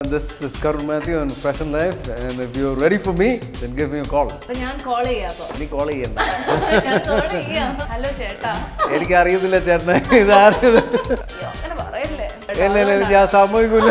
This is Karun Matthew on Fashion Life, and if you're ready for me, then give me a call. അപ്പൊ ഞാൻ call ചെയ്യാം അപ്പൊ നീ call ചെയ്യണ്ട ഞാൻ കോൾ ചെയ്യാം ഹലോ ചേട്ടാ എനിക്ക് അറിയത്തില്ല ചേട്ടനെ ഇതാരത് അയ്യോ, അങ്ങനെ പറയല്ലേ ഇല്ല ഇല്ല ഇല്ല, ഞാൻ സമ്മതിക്കൂല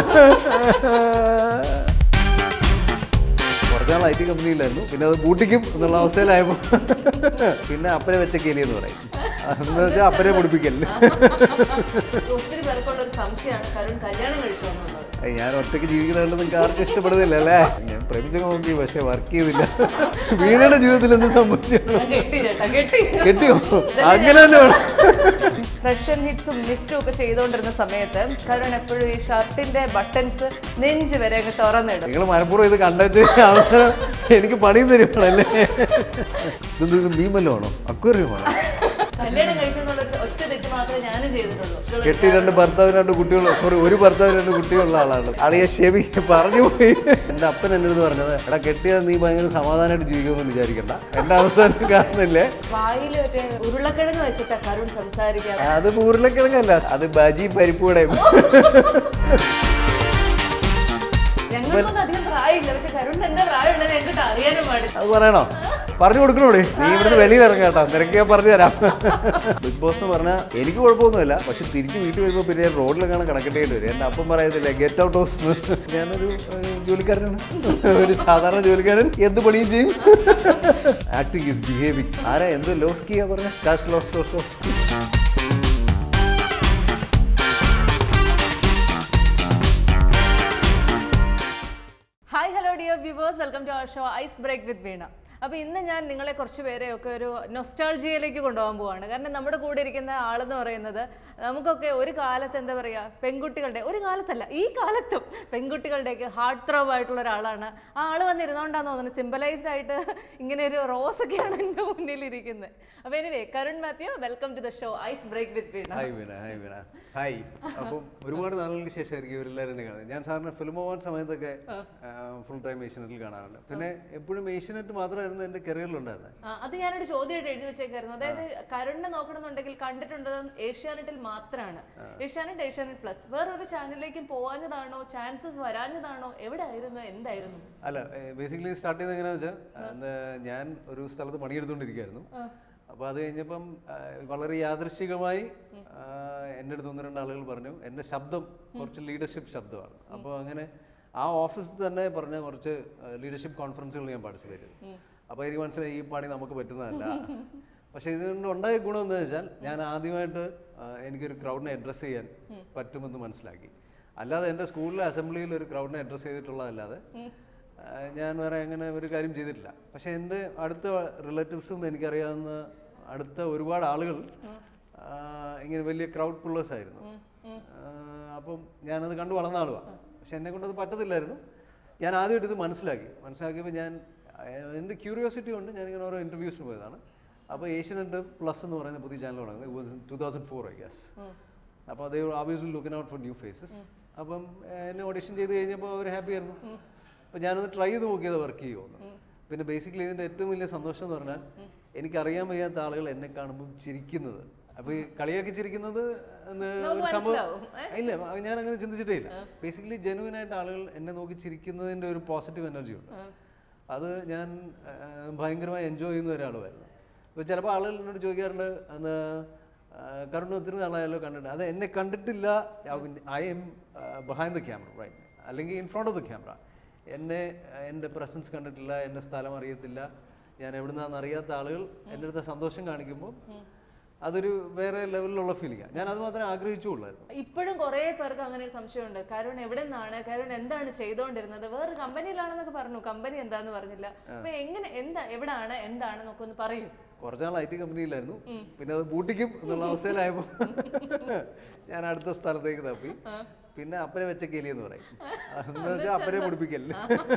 കുറച്ചാൾ ഐ ടി കമ്പനിയിലായിരുന്നു പിന്നെ അത് പൂട്ടിക്കും എന്നുള്ള അവസ്ഥയിലായപ്പോൾ പിന്നെ അപ്പനെ വെച്ച കേലി എന്ന് പറയും എന്ന് വെച്ചാൽ അപ്പനെ പൊടിപ്പിക്കല്ലേ ഒത്തിരി പേർക്കുള്ള ഒരു സംശയമാണ് കരുൺ കല്യാണം കഴിച്ചു എന്നുള്ളത് ഏയ് ഞാൻ ഒറ്റയ്ക്ക് ജീവിക്കുന്നതുകൊണ്ട് നിങ്ങൾക്ക് ആർക്കും ഇഷ്ടപ്പെടുന്നില്ല അല്ലേ ഞാൻ പ്രേമിച്ചൊക്കെ നോക്കി പക്ഷെ വർക്ക് ചെയ്തില്ല വീണയുടെ ജീവിതത്തിൽ എന്ത് സംഭവിച്ചു ഞാൻ കെട്ടി ചേട്ടാ കെട്ടി കെട്ടിയോ അങ്ങനെ തന്നെ വേണം ഫ്രഷ് ആൻഡ് ഹിറ്റ്സും മിസ്റ്റും ഒക്കെ ചെയ്തുകൊണ്ടിരുന്ന സമയത്ത് കരുൺ എപ്പോഴും ഈ ഷർട്ടിന്റെ ബട്ടൺസ് നെഞ്ച് വരെ അങ്ങ് തുറന്നിടും നിങ്ങൾ മനഃപൂർവ്വം ഇത് കണ്ടിട്ട് അവസരം എനിക്ക് പണിയും തരുവാണല്ലേ ഇതെന്ത് ഇത് മീമല്ലോ ആണോ അക്വറിയം ആണോ കല്യാണം കഴിച്ചെന്നുള്ള ഒറ്റ തെറ്റ് മാത്രമേ ഞാനും ചെയ്തിട്ടുള്ളൂ കെട്ടി രണ്ട് ഭർത്താവ് രണ്ട് കുട്ടികൾ സോറി ഒരു ഭർത്താവ് രണ്ട് കുട്ടികളുള്ള ആളാണ് അളിയെ ഷെവി പറഞ്ഞു പോയി എൻ്റെ അപ്പൻ എൻ്റെ അടുത്ത് പറഞ്ഞത് എടാ കെട്ടിയാൽ നീ ഭയങ്കര സമാധാനമായിട്ട് ജീവിക്കുമെന്ന് വിചാരിക്കണ്ട എൻ്റെ അവസാനം കാണുന്നില്ലേ വായിൽ മറ്റേ ഉരുളക്കിഴങ്ങ് വെച്ചിട്ടാ കരുൺ സംസാരിക്കാറ് അത് ഉരുളക്കിഴങ്ങല്ല അത് ബജി പരിപ്പൂടെയും ഞങ്ങൾക്കൊന്നും അധികം പ്രായമില്ല പക്ഷെ കരുൺ എന്താ പ്രായമുള്ളത് ഞങ്ങൾക്ക് അറിയാനും പാടില്ല അത് പറയണോ പറഞ്ഞു കൊടുക്കണോടെ നീ ഇവിടുന്ന് വെളിയിൽ ഇറങ്ങാം കേട്ടോ നിനക്ക് ഞാൻ പറഞ്ഞു തരാം ബിഗ് ബോസ് എന്ന് പറഞ്ഞാൽ എനിക്ക് കുഴപ്പമൊന്നുമില്ല പക്ഷെ തിരിച്ച് വീട്ടിൽ വരുമ്പോൾ പിന്നെ ഞാൻ റോഡിലൊക്കെ കിടക്കേണ്ടി വരും എൻ്റെ അപ്പം പറയത്തില്ല ഗെറ്റ് ഔട്ട് ഹൗസ് ഞാനൊരു ഏഹ്, ജോലിക്കാരനാണ് ഒരു സാധാരണ ജോലിക്കാരൻ എന്ത് പണിയും ചെയ്യും ആക്ടിങ് ഇസ് ബിഹേവിങ് ആരാ എന്ത് ലോസ്കിയാ പറഞ്ഞ കാശ് ലോസ് ലോസ് ലോസ് hi hello dear viewers welcome to our show ice break with Veena അപ്പോൾ ഇന്ന് ഞാൻ നിങ്ങളെ കുറച്ച് പേരെയൊക്കെ ഒരു നൊസ്റ്റാൾജിയയിലേക്ക് കൊണ്ടുപോകാൻ പോവാണ് കാരണം നമ്മുടെ കൂടെ ഇരിക്കുന്ന ആളെന്ന് പറയുന്നത് നമുക്കൊക്കെ ഒരു കാലത്ത് എന്താ പറയുക പെൺകുട്ടികളുടെ ഒരു കാലത്തല്ല ഈ കാലത്തും പെൺകുട്ടികളുടെയൊക്കെ ഹാർട്ട് ത്രോബ് ആയിട്ടുള്ള ഒരാളാണ് ആ ആൾ വന്നിരുന്നോണ്ടാന്ന് തോന്നുന്നു സിമ്പലൈസ്ഡ് ആയിട്ട് ഇങ്ങനെ ഒരു റോസ് ഒക്കെയാണ് എൻ്റെ മുന്നിൽ ഇരിക്കുന്നത് അപ്പോൾ anyway Karun Mathew welcome to the show ice break with Veena hi Veena hi Veena hi അപ്പം ഒരുപാട് നാളുകൾക്ക് ശേഷമായിരിക്കും ഇവരെല്ലാവരും എന്നെ കാണുന്നത് ഞാൻ സാറിന് ഫിലിം പോകാൻ സമയത്തൊക്കെ ഫുൾ ടൈം ഏഷ്യനെറ്റിൽ കാണാറുണ്ട് പിന്നെ എപ്പോഴും ഏഷ്യനെറ്റ് മാത്രമായിരുന്നു എൻ്റെ കരിയറിലുണ്ടായിരുന്നത് ആ, അത് ഞാനൊരു ചോദ്യമായിട്ട് എഴുതി വെച്ചേക്കായിരുന്നു അതായത് കരുണിനെ നോക്കണമെന്നുണ്ടെങ്കിൽ കണ്ടിട്ടുള്ളത് ഏഷ്യാനെറ്റിൽ മാത്രമാണ് ഏഷ്യാനെറ്റ് ഏഷ്യാനെറ്റ് പ്ലസ് വേറൊരു ചാനലിലേക്കും പോവാഞ്ഞതാണോ ചാൻസസ് വരാഞ്ഞതാണോ എവിടെ ആയിരുന്നു എന്തായിരുന്നു അല്ല ബേസിക്കലി സ്റ്റാർട്ട് ചെയ്തത് എങ്ങനെയാണെന്ന് വെച്ചാൽ അന്ന് ഞാൻ ഒരു സ്ഥലത്ത് പണിയെടുത്തുകൊണ്ടിരിക്കുകയായിരുന്നു അപ്പോൾ അത് കഴിഞ്ഞപ്പം ആ, വളരെ യാദൃശികമായി ആ, എൻ്റെ അടുത്ത് ഒന്ന് രണ്ട് ആളുകൾ പറഞ്ഞു എൻ്റെ ശബ്ദം കുറച്ച് ലീഡർഷിപ്പ് ശബ്ദമാണ് അപ്പോൾ അങ്ങനെ ആ ഓഫീസിൽ തന്നെ പറഞ്ഞ കുറച്ച് ലീഡർഷിപ്പ് കോൺഫറൻസുകൾ ഞാൻ പാർട്ടിസിപ്പേറ്റ് ചെയ്തു അപ്പോൾ എനിക്ക് മനസ്സിലായി ഈ പണി നമുക്ക് പറ്റുന്നതല്ല പക്ഷേ ഇതുകൊണ്ട് ഉണ്ടായ ഗുണം എന്താ വെച്ചാൽ ഞാൻ ആദ്യമായിട്ട് ആ, എനിക്കൊരു ക്രൗഡിനെ അഡ്രസ്സ് ചെയ്യാൻ പറ്റുമെന്ന് മനസ്സിലാക്കി അല്ലാതെ എൻ്റെ സ്കൂളിലെ അസംബ്ലിയിൽ ഒരു ക്രൗഡിനെ അഡ്രസ്സ് ചെയ്തിട്ടുള്ളതല്ലാതെ ആ, ഞാൻ വേറെ അങ്ങനെ ഒരു കാര്യം ചെയ്തിട്ടില്ല പക്ഷേ എൻ്റെ അടുത്ത റിലേറ്റീവ്സും എനിക്കറിയാവുന്ന അടുത്ത ഒരുപാട് ആളുകൾ ആ, ഇങ്ങനെ വലിയ ക്രൗഡ് പുള്ളേഴ്സ് ആയിരുന്നു ആ, അപ്പം ഞാനത് കണ്ടു വളർന്ന ആളുമാണ് പക്ഷെ എന്നെ കൊണ്ടത് പറ്റത്തില്ലായിരുന്നു ഞാൻ ആദ്യമായിട്ട് ഇത് മനസ്സിലാക്കി മനസ്സിലാക്കിയപ്പോൾ ഞാൻ ആ, എൻ്റെ ക്യൂരിയോസിറ്റി കൊണ്ട് ഞാനിങ്ങനെ ഓരോ ഇൻ്റർവ്യൂസിന് പോയതാണ് അപ്പോൾ ഏഷ്യനെറ്റ് പ്ലസ് എന്ന് പറയുന്ന പുതിയ ചാനൽ തുടങ്ങുന്നത് two thousand four I guess അപ്പോൾ അതേ obviously looking out for new faces അപ്പം ഏഹ്, എന്നെ ഓഡിഷൻ ചെയ്ത് കഴിഞ്ഞപ്പോൾ അവർ ഹാപ്പി ആയിരുന്നു അപ്പോൾ ഞാനൊന്ന് ട്രൈ ചെയ്ത് നോക്കിയത് വർക്ക് ചെയ്യുമെന്ന് പിന്നെ ബേസിക്കലി ഇതിൻ്റെ ഏറ്റവും വലിയ സന്തോഷം എന്ന് പറഞ്ഞാൽ എനിക്കറിയാൻ വയ്യാത്ത ആളുകൾ എന്നെ കാണുമ്പോൾ ചിരിക്കുന്നത് അപ്പോൾ ഈ കളിയാക്കി ചിരിക്കുന്നത് എന്ന് ഒരു സംഭവം മനസ്സിലാവും, ഇല്ല അത് ഞാൻ അങ്ങനെ ചിന്തിച്ചിട്ടേ ഇല്ല ബേസിക്കലി ജെനുവിൻ ആയിട്ട് ആളുകൾ എന്നെ നോക്കി ചിരിക്കുന്നതിൻ്റെ ഒരു പോസിറ്റീവ് എനർജി ഉണ്ട് അത് ഞാൻ ആ, ഭയങ്കരമായി എൻജോയ് ചെയ്യുന്ന ഒരാളുമായിരുന്നു ഇപ്പോൾ ചിലപ്പോൾ ആളുകൾ എന്നോട് ചോദിക്കാറുണ്ട് അന്ന് കരുണ ഒത്തിരി നാളായാലോ കണ്ടിട്ട് അത് എന്നെ കണ്ടിട്ടില്ല I'm behind the camera right അല്ലെങ്കിൽ in front of the camera എന്നെ എൻ്റെ പ്രസൻസ് കണ്ടിട്ടില്ല എൻ്റെ സ്ഥലം അറിയത്തില്ല ഞാൻ എവിടുന്നാന്ന് അറിയാത്ത ആളുകൾ എൻ്റെ അടുത്ത് സന്തോഷം കാണിക്കുമ്പോൾ അതൊരു വേറെ ലെവലിലുള്ള ഫീലിംഗാണ് ഞാൻ അത് മാത്രമേ ആഗ്രഹിച്ചുള്ളായിരുന്നു ഇപ്പോഴും കുറേ പേർക്ക് അങ്ങനെ ഒരു സംശയമുണ്ട് കരുൺ എവിടെ നിന്നാണ് കരുൺ എന്താണ് ചെയ്തുകൊണ്ടിരുന്നത് വേറെ കമ്പനിയിലാണെന്നൊക്കെ പറഞ്ഞു കമ്പനി എന്താന്ന് പറഞ്ഞില്ല അപ്പൊ എങ്ങനെ എന്താ എവിടാണ് എന്താണ് എന്നൊക്കെ ഒന്ന് പറയൂ കുറച്ചാൾ ഐ ടി കമ്പനിയിലായിരുന്നു പിന്നെ അത് പൂട്ടിക്കും എന്നുള്ള അവസ്ഥയിലായപ്പോൾ ഞാൻ അടുത്ത സ്ഥലത്തേക്ക് തപ്പി പിന്നെ അപ്പനെ വെച്ച കേലി എന്ന് പറയും എന്ന് വെച്ചാൽ അപ്പനെ പൊടിപ്പിക്കല്ലേ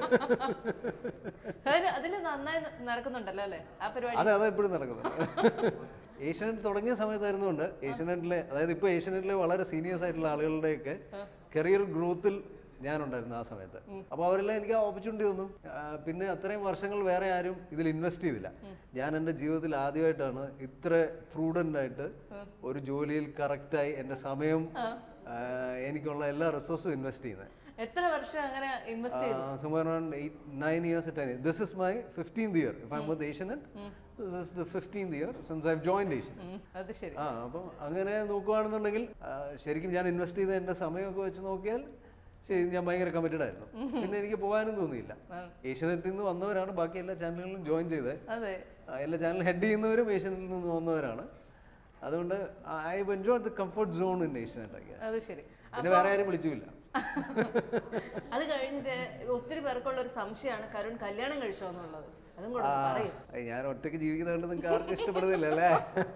അതിന് അതിൽ നന്നായി ന- നടക്കുന്നുണ്ടല്ലോ അല്ലേ ആ പരിപാടി അതെ അതെ എപ്പോഴും നടക്കുന്നത് ഏഷ്യനെറ്റ് തുടങ്ങിയ സമയത്തായിരുന്നുകൊണ്ട് ഏഷ്യനെറ്റിലെ അതായത് ഇപ്പോൾ ഏഷ്യനെറ്റിലെ വളരെ സീനിയേഴ്സ് ആയിട്ടുള്ള ആളുകളുടെയൊക്കെ കരിയർ ഗ്രോത്തിൽ ഞാനുണ്ടായിരുന്നു ആ സമയത്ത് അപ്പോൾ അവരെല്ലാം എനിക്ക് ആ ഓപ്പർച്യൂണിറ്റി തന്നു ആ, പിന്നെ അത്രയും വർഷങ്ങൾ വേറെ ആരും ഇതിൽ ഇൻവെസ്റ്റ് ചെയ്തില്ല ഞാൻ എൻ്റെ ജീവിതത്തിൽ ആദ്യമായിട്ടാണ് ഇത്ര പ്രൂഡൻ്റ് ആയിട്ട് ഒരു ജോലിയിൽ കറക്റ്റായി എൻ്റെ സമയം എനിക്കുള്ള എല്ലാ റിസോഴ്സും ഇൻവെസ്റ്റ് ചെയ്യുന്നത് എത്ര വർഷം അങ്ങനെ ഇൻവെസ്റ്റ് ചെയ്തു somewhere around eight, nine years at ten. This is my 15th year. If I'm with Asianet, this is the 15th year since I've joined Asianet. ഉം, അത് ശരി ആ അപ്പം അങ്ങനെ നോക്കുകയാണെന്നുണ്ടെങ്കിൽ ആ, ശരിക്കും ഞാൻ ഇൻവെസ്റ്റ് ചെയ്ത എൻ്റെ സമയമൊക്കെ വെച്ച് നോക്കിയാൽ ശരി ഞാൻ ഭയങ്കര കമ്മിറ്റഡ് ആയിരുന്നു പിന്നെ എനിക്ക് പോകാനും തോന്നിയില്ല ഏഷ്യനെറ്റിൽ നിന്ന് വന്നവരാണ് ബാക്കി എല്ലാ ചാനലുകളിലും ജോയിൻ ചെയ്തത് അതെ ആ, എല്ലാ ചാനൽ ഹെഡ് ചെയ്യുന്നവരും ഏഷ്യനെറ്റിൽ നിന്ന് വന്നവരാണ് അതുകൊണ്ട് I enjoy the comfort zone in Asianet I guess അത് ശരി പിന്നെ വേറെ ആരും വിളിച്ചില്ല അത് കഴിഞ്ഞിട്ട് ഒത്തിരി പേർക്കുള്ള ഒരു സംശയമാണ് കരുൺ കല്യാണം കഴിച്ചോ എന്നുള്ളത് അതും കൂടെ ഒന്ന് പറയും ഏയ് ഞാൻ ഒറ്റയ്ക്ക് ജീവിക്കുന്നതുകൊണ്ട് നിങ്ങൾക്ക് ആർക്കും ഇഷ്ടപ്പെടുന്നില്ല അല്ലേ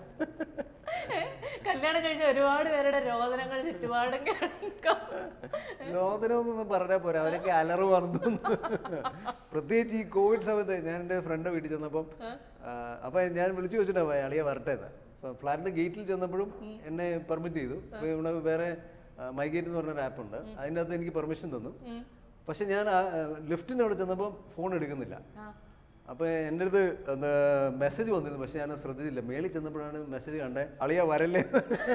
കല്യാണം കഴിച്ച ഒരുപാട് പേരുടെ രോദനങ്ങൾ ചുറ്റുപാടും കേൾക്കാം ലോകത്തിനൊന്നും പറഞ്ഞാൽ പോരാ അവരൊക്കെ അലറ് പറഞ്ഞു പ്രത്യേകിച്ച് ഈ കോവിഡ് സമയത്ത് ഞാൻ എൻ്റെ ഫ്രണ്ട് വീട്ടിൽ ചെന്നപ്പം ആ, അപ്പൊ ഞാൻ വിളിച്ചു വെച്ചിട്ടാ പോയി അളിയെ വരട്ടെ എന്ന് ഫ്ലാറ്റിന്റെ ഗേറ്റിൽ ചെന്നപ്പോഴും എന്നെ പെർമിറ്റ് ചെയ്തു അപ്പൊ ഇവിടെ വേറെ മൈഗേറ്റ് എന്ന് പറഞ്ഞൊരു ആപ്പ് ഉണ്ട് അതിൻ്റെ അകത്ത് എനിക്ക് പെർമിഷൻ തന്നു പക്ഷെ ഞാൻ ലിഫ്റ്റിൻ്റെ അവിടെ ചെന്നപ്പം ഫോൺ എടുക്കുന്നില്ല അപ്പൊ എൻ്റെ അടുത്ത് എന്താ മെസ്സേജ് വന്നിരുന്നു പക്ഷെ ഞാൻ ശ്രദ്ധിച്ചില്ല മേളിൽ ചെന്നപ്പോഴാണ് മെസ്സേജ് കണ്ടേ അളിയ വരല്ലേ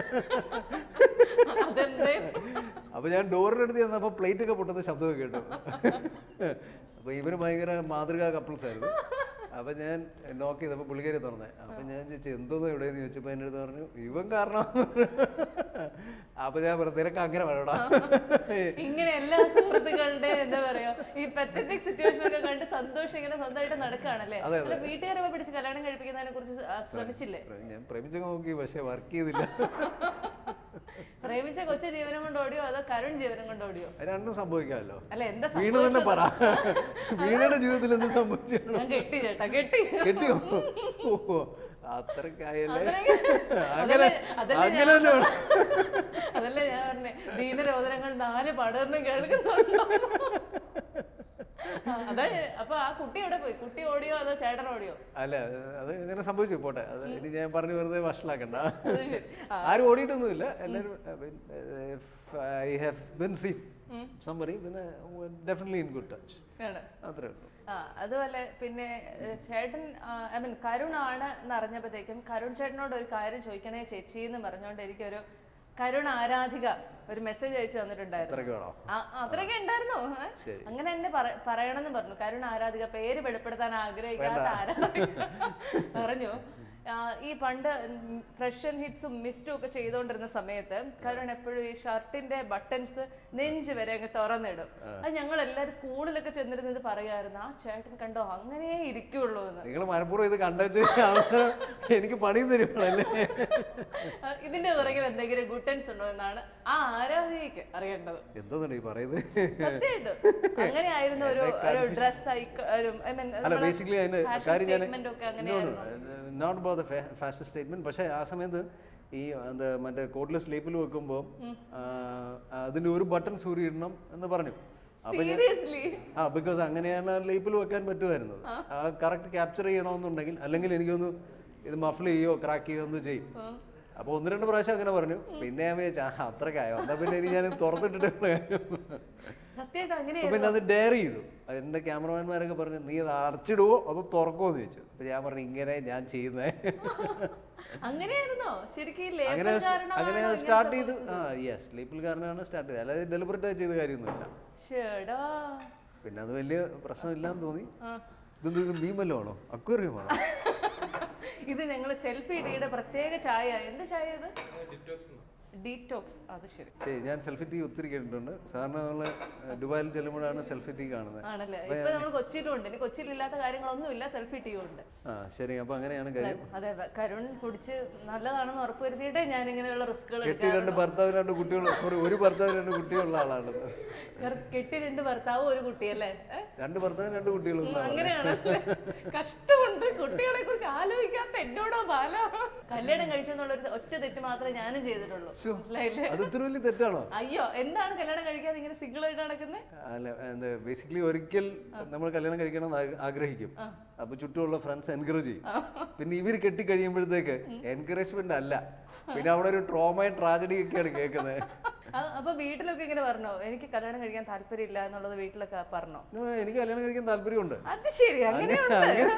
അതെന്തേ അപ്പൊ ഞാൻ ഡോറിന്റെ അടുത്ത് ചെന്നപ്പോ പ്ലേറ്റ് ഒക്കെ പൊട്ടുന്ന ശബ്ദമൊക്കെ കേട്ടു അപ്പൊ ഇവര് ഭയങ്കര മാതൃകാ കപ്പിൾസ് ആയിരുന്നു അപ്പൊ ഞാൻ നോക്ക് ചെയ്തപ്പോ പുള്ളിക്കാരി തുറന്നേ അപ്പൊ ഞാൻ ചോദിച്ചു എന്തോന്ന് എവിടെയെന്ന് ചോദിച്ചപ്പോ എൻ്റെ അടുത്ത് പറഞ്ഞു ഇവൻ കാരണം അപ്പൊ ഞാൻ പറഞ്ഞു നിനക്ക് അങ്ങനെ വേണോടാ ഇങ്ങനെ എല്ലാ സുഹൃത്തുക്കളുടെ എന്താ പറയാ ഈ പത്തറ്റിക് സിറ്റുവേഷൻ ഒക്കെ കണ്ട് സന്തോഷം ഇങ്ങനെ സ്വന്തമായിട്ട് നടക്കുകയാണല്ലേ അതെ, അല്ല വീട്ടുകാരെ പിടിച്ച് കല്യാണം കഴിപ്പിക്കുന്നതിനെ കുറിച്ച് ആ, ശ്രമിച്ചില്ലേ ഞാൻ പ്രേമിച്ചൊക്കെ നോക്കി പക്ഷെ വർക്ക് ചെയ്തില്ല പ്രേമിച്ച കൊച്ചു ജീവനം കൊണ്ട് ഓടിയോ അതോ കരുൺ ജീവനം കൊണ്ട് ഓടിയോ അത് രണ്ടും സംഭവിക്കാമല്ലോ അല്ല എന്താ വീണ തന്നെ പറ വീണയുടെ ജീവിതത്തിൽ എന്ത് സംഭവിച്ചു ഞാൻ കെട്ടി ചേട്ടാ കെട്ടി കെട്ടിയോ ഓ അത്രക്കായല്ലേ അതല്ലേ- അങ്ങനെ അതല്ലേ അങ്ങനെ തന്നെ വേണം അതല്ലേ ഞാൻ പറഞ്ഞേ ദീനരോധനങ്ങൾ നാല് പടർന്ന് കേൾക്കുന്നുണ്ടോ ആ, അതാ ഞാൻ- അപ്പൊ ആ കുട്ടി എവിടെ പോയി കുട്ടി ഓടിയോ അതോ ചേട്ടൻ ഓടിയോ അല്ല അത് അങ്ങനെ സംഭവിച്ചു പോട്ടെ അത് ഇനി ഞാൻ പറഞ്ഞു വെറുതെ വഷളാക്കണ്ട അത് ശരി ആ, ആരും ഓടിയിട്ടൊന്നുമില്ല എല്ലാവരും I have been see somebody പിന്നെ ഡെഫിനറ്റ്ലി ഇൻ ഗുഡ് ടച്ച് ആണ് അത്രേ ഉള്ളൂ ആ അതുപോലെ പിന്നെ ഏഹ്, ചേട്ടൻ ഐ മീൻ കരുൺ ആണ് എന്ന് അറിഞ്ഞപ്പോഴത്തേക്കും കരുൺ ചേട്ടനോട് ഒരു കാര്യം ചോദിക്കണേ ചേച്ചി എന്ന് പറഞ്ഞുകൊണ്ട് എനിക്കൊരു കരുൺ ആരാധിക ഒരു മെസ്സേജ് അയച്ചു തന്നിട്ടുണ്ടായിരുന്നു അത്രയ്ക്ക് വേണോ ആ, അത്രയൊക്കെ ഉണ്ടായിരുന്നോ ഏ? ശരി. അങ്ങനെ എന്നെ പറ- പറയണമെന്ന് പറഞ്ഞു കരുൺ ആരാധിക പേര് വെളിപ്പെടുത്താൻ ആഗ്രഹിക്കാത്ത ആരാധിക പറഞ്ഞു ആ, ഈ പണ്ട് ഫ്രഷ് ആൻഡ് ഹിറ്റ്സും മിസ്റ്റും ഒക്കെ ചെയ്തുകൊണ്ടിരുന്ന സമയത്ത് കരുൺ എപ്പോഴും ഈ ഷർട്ടിന്റെ ബട്ടൺസ് നെഞ്ച് വരെ അങ്ങ് തുറന്നിടും അത് ഞങ്ങൾ എല്ലാവരും സ്കൂളിലൊക്കെ ചെന്നിരുന്നത് പറയായിരുന്നു ആ ചേട്ടൻ കണ്ടോ അങ്ങനെ ഇരിക്കുള്ളൂ എന്ന് നിങ്ങൾ മനഃപൂർവ്വം ഇത് കണ്ടു അവസരം എനിക്ക് പണിയും തരുവാണല്ലേ ആ, ഇതിന്റെ പുറകിൽ എന്തെങ്കിലും ഗുട്ടൻസ് ഉണ്ടോ എന്നാണ് ആ ആരാധികയ്ക്ക് അറിയേണ്ടത് എന്തോന്നാണ് ഈ പറയുന്നത് സത്യമായിട്ടും അങ്ങനെയായിരുന്നു ഒരു ഒരു ഡ്രസ് ഒരു ഐ മീൻ അല്ല ബേസിക്കലി അതിന്റെ കാര്യം ഞാൻ സ്റ്റേറ്റ്മെന്റ് ഒക്കെ അങ്ങനെയായിരുന്നു not about the fashion statement പക്ഷേ ആ സമയത്ത് ഈ എന്താ മറ്റേ കോട്ട്ലെസ് സ്ലീപ്പിൽ വെക്കുമ്പോൾ അതിന്റെ ഒരു ബട്ടൺ സൂര്യയിടണം എന്ന് പറഞ്ഞു അപ്പൊ ഞാൻ സീരിയസ്ലി ആ ബിക്കോസ് അങ്ങനെയാണ് ലേപ്പിൽ വെക്കാൻ പറ്റുമായിരുന്നത് ആ കറക്റ്റ് ക്യാപ്ചർ ചെയ്യണമെന്നുണ്ടെങ്കിൽ അല്ലെങ്കിൽ എനിക്കൊന്ന് ഇത് മഫിൾ ചെയ്യോ ക്രാക്ക് ചെയ്യോ ഒന്ന് ചെയ്യും അപ്പൊ ഒന്ന് രണ്ട് പ്രാവശ്യം അങ്ങനെ പറഞ്ഞു പിന്നെ ഞാൻ വിചാരിച്ചു ആ അത്രക്കായോ എന്നാ പിന്നെ ഇനി ഞാൻ തുറന്നിട്ടിട്ട് കാര്യം സത്യമായിട്ടും അങ്ങനെ അപ്പൊ പിന്നെ അത് ഡെയർ ചെയ്തു എന്റെ ക്യാമറമാൻമാരൊക്കെ പറഞ്ഞു നീ അത് അടച്ചിടുവോ അതോ തുറക്കുമോ എന്ന് ചോദിച്ചു അപ്പൊ ഞാൻ പറഞ്ഞു ഇങ്ങനെ ഞാൻ ചെയ്യുന്നേ അങ്ങനെയായിരുന്നോ ശരിക്കും ഈ അങ്ങനെ ലേബൽ കാരണമാണോ അങ്ങനെ ഇങ്ങനെ സ്റ്റാർട്ട് ചെയ്തു സംഭവിച്ചത്? ആ യെസ് ലേപ്പിൽ കാരനാണ് സ്റ്റാർട്ട് ചെയ്തത് അല്ലാതെ ഡെലിബറേറ്റ് ആയി ചെയ്ത കാര്യമൊന്നുമില്ല ശ്ശേടാ. പിന്നെ അത് വലിയ പ്രശ്നമില്ലാന്ന് തോന്നി ആ. ഇതെന്ത് ഇത് മീമല്ലോ ആണോ അക്വേറിയം ആണോ ഇത് ഞങ്ങൾ സെൽഫി ഇടിയുടെ പ്രത്യേക ചായ എന്ത് ചായ ഇത് ഡീറ്റോക്സ് അത് ശരി ശരി ഞാൻ സെൽഫി ടീ ഒത്തിരി കേട്ടിട്ടുണ്ട് സാധാരണ നമ്മൾ ദുബായിൽ ചെല്ലുമ്പോഴാണ് സെൽഫി ടീ കാണുന്നത് ആണല്ലേ ഇപ്പൊ നമ്മൾ കൊച്ചിയിലും ഉണ്ട് ഇനി കൊച്ചിയിൽ ഇല്ലാത്ത കാര്യങ്ങളൊന്നും ഇല്ല സെൽഫി ടീ ഉണ്ട് ആ ശരി അപ്പൊ അങ്ങനെയാണ് കാര്യം അതെ വ- കരുൺ കുടിച്ച് നല്ലതാണെന്ന് ഉറപ്പുവരുത്തിയിട്ടേ ഞാൻ ഇങ്ങനെയുള്ള റിസ്കുകൾ കെട്ടി രണ്ട് ഭർത്താവ് രണ്ട് കുട്ടികൾ സോറി ഒരു ഭർത്താവ് രണ്ട് കുട്ടികളുള്ള ആളാണ് കെട്ടി രണ്ട് ഭർത്താവും ഒരു കുട്ടിയല്ലേ ഏ? രണ്ട് ഭർത്താവ് രണ്ട് കുട്ടികളുള്ള ആളാണ് അങ്ങനെയാണല്ലേ കഷ്ടമുണ്ട് കുട്ടികളെ കുറിച്ച് ആലോചിക്കാത്ത എന്നോടോ ബാല കല്യാണം കഴിച്ചെന്നുള്ള ഒരു ഒറ്റ തെറ്റ് മാത്രമേ ഞാനും ചെയ്തിട്ടുള്ളൂ മനസ്സിലായില്ലേ അത് ഇത്ര വലിയ തെറ്റാണോ അയ്യോ എന്താണ് കല്യാണം കഴിക്കാതെ ഇങ്ങനെ സിംഗിൾ ആയിട്ട് നടക്കുന്നത് അല്ല എന്താ ബേസിക്കലി ഒരിക്കൽ നമ്മൾ കല്യാണം കഴിക്കണം എന്ന് ആഗ്ര- ആഗ്രഹിക്കും അപ്പൊ ചുറ്റുമുള്ള ഫ്രണ്ട്സ് എൻകറേജ് ചെയ്യും പിന്നെ ഇവർ കെട്ടി കഴിയുമ്പോഴത്തേക്ക് എൻകറേജ്മെന്റ് അല്ല പിന്നെ അവിടെ ഒരു ട്രോമ ട്രാജഡി ഒക്കെയാണ് കേൾക്കുന്നത് ആ- അപ്പൊ വീട്ടിലൊക്കെ ഇങ്ങനെ പറഞ്ഞോ എനിക്ക് കല്യാണം കഴിക്കാൻ താല്പര്യമില്ല എന്നുള്ളത് വീട്ടിലൊക്കെ പറഞ്ഞോ No, എനിക്ക് കല്യാണം കഴിക്കാൻ താല്പര്യമുണ്ട് അത് ശരി അങ്ങനെയുണ്ട്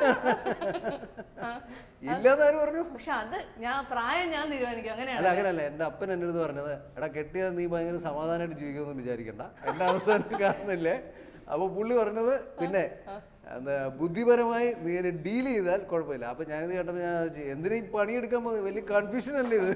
ഇല്ലാന്ന് ആര് പറഞ്ഞു പക്ഷെ അത് ഞാൻ പ്രായം ഞാൻ തീരുമാനിക്കും അങ്ങനെയാണ് അല്ല അങ്ങനല്ല എൻ്റെ അപ്പൻ എൻ്റെ അടുത്ത് പറഞ്ഞത് എടാ കെട്ടിയാൽ നീ ഭയങ്കര സമാധാനമായിട്ട് ജീവിക്കുമെന്ന് വിചാരിക്കണ്ട എൻ്റെ അവസ്ഥ നിനക്ക് കാണുന്നില്ലേ അപ്പോൾ പുള്ളി പറഞ്ഞത് പിന്നെ എന്താ ബുദ്ധിപരമായി നീ എന്നെ ഡീൽ ചെയ്താൽ കുഴപ്പമില്ല അപ്പം ഞാനിത് കേട്ടപ്പോൾ ഞാൻ ആലോചിച്ചു, എന്തിനാ ഈ പണിയെടുക്കാൻ പോകുന്നത് വലിയ കൺഫ്യൂഷൻ അല്ലേ ഇത്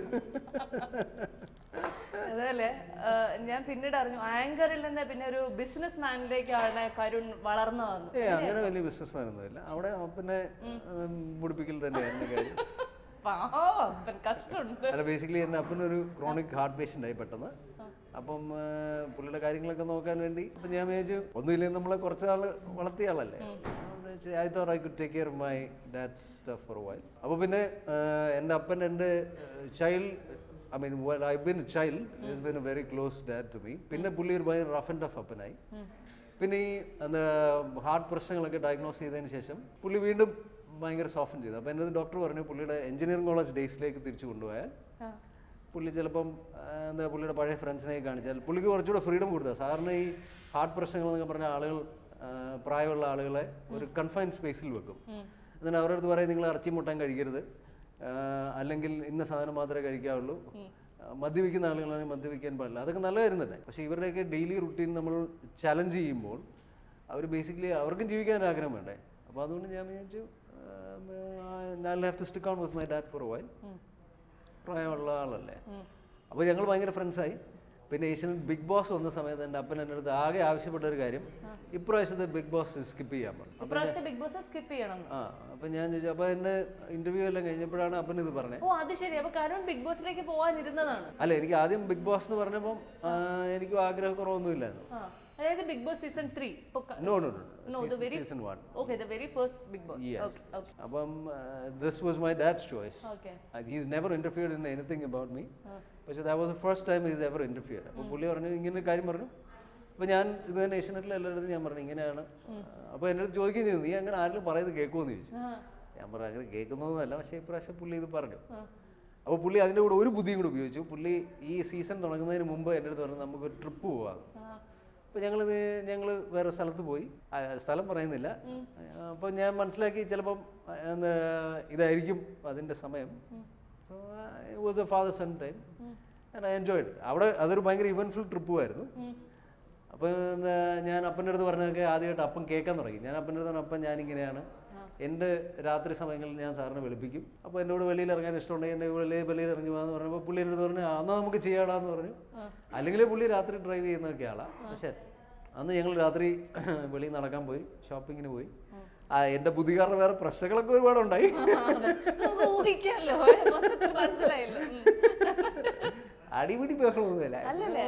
അതല്ലേ ആ, ഞാൻ പിന്നീട് അറിഞ്ഞു ആങ്കറിൽ നിന്ന് പിന്നെ ഒരു ബിസിനസ് മാനിലേക്കാണ് കരുൺ വളർന്നു വന്നു ഏ അങ്ങനെ വലിയ ബിസിനസ്മാൻ ഒന്നുമില്ല അവിടെ അപ്പനെ മുടിപ്പിക്കൽ തന്നെയായിരുന്നു കാര്യം പാവം അപ്പൻ കഷ്ടമുണ്ട് അല്ല ബേസിക്കലി എൻ്റെ അപ്പനൊരു ക്രോണിക് ഹാർട്ട് പേഷ്യൻ്റ് ആയി പെട്ടെന്ന് അപ്പം ആ, പുള്ളിയുടെ കാര്യങ്ങളൊക്കെ നോക്കാൻ വേണ്ടി അപ്പം ഞാൻ വിചാരിച്ചു ഒന്നുമില്ലെങ്കിൽ നമ്മളെ കുറച്ച് നാൾ വളർത്തിയ ആളല്ലേ I thought I could take care my dad stuff for while അപ്പോൾ പിന്നെ ആ, എൻ്റെ അപ്പൻ എൻ്റെ child I mean I been child is been a very close dad to me പിന്നെ പുള്ളി ഒരു ഭയങ്കര റഫ് ആൻഡ് ടഫ് അപ്പനായി പിന്നെ ഈ എന്താ ഹാർട്ട് പ്രശ്നങ്ങളൊക്കെ ഡയഗ്നോസ് ചെയ്തതിന് ശേഷം പുള്ളി വീണ്ടും ഭയങ്കര സോഫൻ ചെയ്തു അപ്പോൾ എൻ്റെ ഡോക്ടർ പറഞ്ഞു പുള്ളിയുടെ എഞ്ചിനീയറിംഗ് കോളേജ് ഡേയ്സിലേക്ക് തിരിച്ചു കൊണ്ടുപോയാൽ ആ. പുള്ളി ചിലപ്പം ആ, എന്താ പുള്ളിയുടെ പഴയ ഫ്രണ്ട്സിനെ കാണിച്ചാൽ പുള്ളിക്ക് കുറച്ചുകൂടെ ഫ്രീഡം കൊടുക്കുക സാധാരണ ഈ ഹാർട്ട് പ്രശ്നങ്ങൾ എന്നൊക്കെ പറഞ്ഞ ആളുകൾ ആ, പ്രായമുള്ള ആളുകളെ ഒരു കൺഫൈൻ സ്പേസിൽ വെക്കും എന്നിട്ട് അവരുടെ അടുത്ത് പറയും നിങ്ങൾ ഇറച്ചി മുട്ടാൻ കഴിക്കരുത് ആ, അല്ലെങ്കിൽ ഇന്ന സാധനം മാത്രമേ കഴിക്കാവുള്ളൂ ആ, മദ്യപിക്കുന്ന ആളുകളാണെങ്കിൽ മദ്യപിക്കാൻ പാടില്ല അതൊക്കെ നല്ല കാര്യം തന്നെ പക്ഷേ ഇവരുടെയൊക്കെ ഡെയിലി റുട്ടീൻ നമ്മൾ ചലഞ്ച് ചെയ്യുമ്പോൾ അവർ ബേസിക്കലി അവർക്കും ജീവിക്കാൻ ഒരു ആഗ്രഹം വേണ്ടേ അപ്പോൾ അതുകൊണ്ട് ഞാൻ വിചാരിച്ചു I have to stick on with my dad for a while പ്രായമുള്ള ആളല്ലേ അപ്പോൾ ഞങ്ങൾ ഭയങ്കര ഫ്രണ്ട്സായി പിന്നെ ഏഷ്യനിൽ ബിഗ് ബോസ് വന്ന സമയത്ത് എൻ്റെ അപ്പൻ എൻ്റെ അടുത്ത് ആകെ ആവശ്യപ്പെട്ട ഒരു കാര്യം ഇപ്രാവശ്യത്തെ ബിഗ് ബോസ് സ്കിപ്പ് ചെയ്യാൻ പറഞ്ഞു ഇപ്രാവശ്യത്തെ ബിഗ് ബോസ് സ്കിപ്പ് ചെയ്യണം എന്ന്. ആ അപ്പം ഞാൻ ചോദിച്ചു അപ്പോൾ എൻ്റെ ഇൻ്റർവ്യൂ എല്ലാം കഴിഞ്ഞപ്പോഴാണ് അപ്പൻ ഇത് പറഞ്ഞത് ഓ അത് ശരി അപ്പൊ കരുൺ ബിഗ് ബോസിലേക്ക് പോവാനിരുന്നതാണ് അല്ല എനിക്ക് ആദ്യം ബിഗ് ബോസ് എന്ന് പറഞ്ഞപ്പം ആ, എനിക്കും ആഗ്രഹക്കുറവൊന്നുമില്ലായിരുന്നു ആ അതായത് Bigg Boss season three no no No, the very- season one okay the very first Bigg Boss Yes. Okay okay അപ്പം this was my dad's choice okay he's never interfered in anything about me പക്ഷേ that was the first time he's ever interfered അപ്പോൾ പുള്ളി പറഞ്ഞു ഇങ്ങനെ ഒരു കാര്യം പറഞ്ഞു അപ്പോൾ ഞാൻ ഇത് തന്നെ ഏഷ്യനെറ്റിൽ എല്ലായിടത്തും ഞാൻ പറഞ്ഞു ഇങ്ങനെയാണ് അപ്പോൾ എൻ്റെ അടുത്ത് ചോദിക്കുകയും ചെയ്തു നീ അങ്ങനെ ആരെങ്കിലും പറയുന്നത് കേൾക്കുമെന്ന് ചോദിച്ചു ഞാൻ പറഞ്ഞു അങ്ങനെ കേൾക്കുന്നതൊന്നുമല്ല പക്ഷേ ഇപ്രാവശ്യം പുള്ളി ഇത് പറഞ്ഞു അപ്പോൾ പുള്ളി അതിൻ്റെ കൂടെ ഒരു ബുദ്ധിയും കൂടെ ഉപയോഗിച്ചു പുള്ളി ഈ സീസൺ തുടങ്ങുന്നതിന് മുമ്പ് എൻ്റെ അടുത്ത് പറഞ്ഞു നമുക്കൊരു ട്രിപ്പ് പോവാം അപ്പോൾ ഞങ്ങൾ ഞങ്ങൾ വേറെ സ്ഥലത്ത് പോയി ആ, സ്ഥലം പറയുന്നില്ല അപ്പോൾ ഞാൻ മനസ്സിലാക്കി ചിലപ്പം ആ, എന്താ ഇതായിരിക്കും അതിൻ്റെ സമയം was a father son time I enjoyed അവിടെ അതൊരു ഭയങ്കര ഇവൻഫുൾ ട്രിപ്പുമായിരുന്നു അപ്പോൾ എന്താ ഞാൻ അപ്പൻ്റെ അടുത്ത് പറഞ്ഞതൊക്കെ ആദ്യമായിട്ട് അപ്പം കേൾക്കാൻ തുടങ്ങി ഞാൻ അപ്പൻ്റെ അടുത്ത് പറഞ്ഞു അപ്പം ഞാനിങ്ങനെയാണ് എൻ്റെ രാത്രി സമയങ്ങളിൽ ഞാൻ സാറിനെ വിളിപ്പിക്കും അപ്പോൾ എന്നോട് വെളിയിൽ ഇറങ്ങാൻ ഇഷ്ടമുണ്ടെങ്കിൽ എൻ്റെ വെളിയിൽ വെളിയിൽ ഇറങ്ങി പോകാന്ന് പറഞ്ഞപ്പോൾ പുള്ളി എൻ്റെ അടുത്ത് പറഞ്ഞു "ആ, എന്നാ നമുക്ക് ചെയ്യാടാന്ന് പറഞ്ഞു അല്ലെങ്കിൽ പുള്ളി രാത്രി ഡ്രൈവ് ചെയ്യുന്നതൊക്കെ ആളാണ് പക്ഷേ അന്ന് ഞങ്ങൾ രാത്രി വെളിയിൽ നടക്കാൻ പോയി ഷോപ്പിങ്ങിന് പോയി ആ എൻ്റെ ബുദ്ധി കാരണം വേറെ പ്രശ്നങ്ങളൊക്കെ ഒരുപാടുണ്ടായി നമുക്ക് ഊഹിക്കാമല്ലോ മൊത്തത്തിൽ മനസ്സിലായല്ലോ ഉം. അടിപിടി ബഹളമൊന്നുമില്ല അല്ലല്ലേ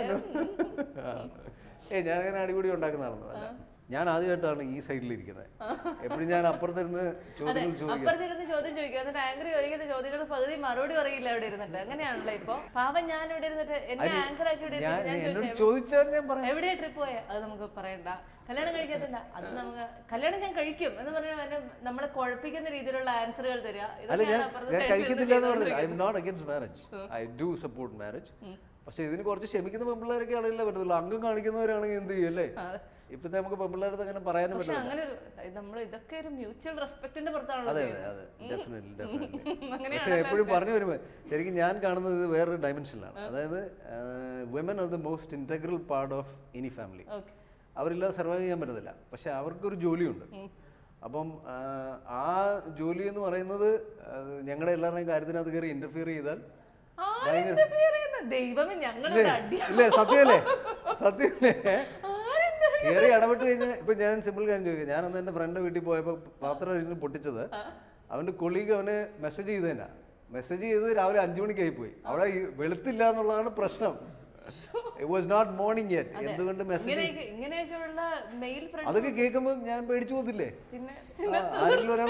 ഏ ഞാനങ്ങനെ അടിപിടി ഉണ്ടാക്കുന്ന ആളൊന്നുമല്ല ഞാൻ ആദ്യമായിട്ടാണ് ഈ സൈഡിൽ ഇരിക്കുന്നത് എപ്പോഴും ഞാൻ അപ്പുറത്തിരുന്ന് ചോദ്യങ്ങൾ ചോദിക്കും അപ്പുറത്തിരുന്ന് ചോദ്യം ചോദിക്കും എന്നിട്ട് ആങ്കർ ചോദിക്കുന്ന ചോദ്യങ്ങൾ പകുതി മറുപടി പറയില്ല അവിടെ ഇരുന്നിട്ട് അങ്ങനെയാണല്ലോ ഇപ്പൊ പാവം ഞാൻ ഇവിടെ ഇരുന്നിട്ട് എന്നെ ആങ്കർ ആക്കി ഇവിടെ ഞാൻ ഇരുന്നിട്ട് ഞാൻ എന്നോട് ചോദിച്ചു ചോദിച്ചാൽ ഞാൻ പറയാം എവിടെയാ ട്രിപ്പ് പോയ അത് നമുക്ക് പറയണ്ട കല്യാണം കഴിക്കാത്തണ്ട അത് നമുക്ക് കല്യാണം ഞാൻ കഴിക്കും എന്ന് പറഞ്ഞാൽ എന്നെ നമ്മളെ കുഴപ്പിക്കുന്ന രീതിയിലുള്ള ആൻസറുകൾ തരിക അല്ല ഇതൊക്കെയാണ് ഞാൻ അപ്പുറത്തെ ഞാൻ side ൽ കഴിക്കുന്നില്ല എന്ന് ഇരുന്ന് പറഞ്ഞില്ല I'm not against marriage I do support marriage പക്ഷെ ഇതിന് കുറച്ച് ക്ഷമിക്കുന്ന പെമ്പിള്ളേരൊക്കെ ആണെങ്കിലേ പറ്റത്തുള്ളൂ അംഗം കാണിക്കുന്നവരാണെങ്കിൽ എന്ത് ചെയ്യും അല്ലേ ഇപ്പത്തെ നമുക്ക് പെമ്പിള്ളേരത്ത് അങ്ങനെ പറയാനും പക്ഷെ പറ്റില്ല അങ്ങനെ ഒരു നമ്മൾ ഇതൊക്കെ ഒരു മ്യൂച്വൽ റെസ്പെക്ടിന്റെ പുറത്താണല്ലോ അതെ ചെയ്യുന്നത്. അതെ അതെ ഡെഫിനറ്റ്ലി ഡെഫിനറ്റ്ലി അങ്ങനെയാണല്ലോ പക്ഷെ എപ്പോഴും പറഞ്ഞു വരുമ്പോൾ ശരിക്കും ഞാൻ കാണുന്നത് ഇത് വേറൊരു ഡയമെൻഷനിലാണ് അതായത് women are the most integral part of any family okay അവരില്ലാതെ സർവൈവ് ചെയ്യാൻ പറ്റത്തില്ല പക്ഷെ അവർക്കൊരു ജോലിയുണ്ട് അപ്പം ആ, ആ ജോലി എന്ന് പറയുന്നത് അത് ഞങ്ങളുടെ എല്ലാവരുടെയും കാര്യത്തിനകത്ത് കയറി ഇന്റർഫിയർ ചെയ്താൽ ആരെന്റർഫിയർ ചെയ്യുന്ന ദൈവമേ ഞങ്ങളുടെ അടി ഇല്ലേ സത്യമല്ലേ സത്യമല്ലേ ആരെന്താ കയറി ഇടപെട്ട് കഴിഞ്ഞാൽ ഇപ്പൊ ഞാൻ സിമ്പിൾ കാര്യം ചോദിക്കാം ഞാനന്ന് എൻ്റെ ഫ്രണ്ട് വീട്ടിൽ പോയപ്പോൾ പാത്രം ഇരുന്ന് പൊട്ടിച്ചത് അവൻ്റെ കൊളീഗ് അവന് മെസ്സേജ് ചെയ്തതന്നെ മെസ്സേജ് ചെയ്തത് രാവിലെ അഞ്ചു മണിക്കായി പോയി അവിടെ ഈ വെളുത്തില്ല എന്നുള്ളതാണ് പ്രശ്നം it was not morning yet എന്തുകൊണ്ട് മെസ്സേജ് ഇങ്ങനെയൊക്കെ ഇങ്ങനെയൊക്കെയുള്ള മെയിൽ ഫ്രണ്ട് അതൊക്കെ കേൾക്കുമ്പോൾ ഞാൻ പേടിച്ചു പോകത്തില്ലേ പിന്നെ ആ, ആരെങ്കിലും ഒരാൾ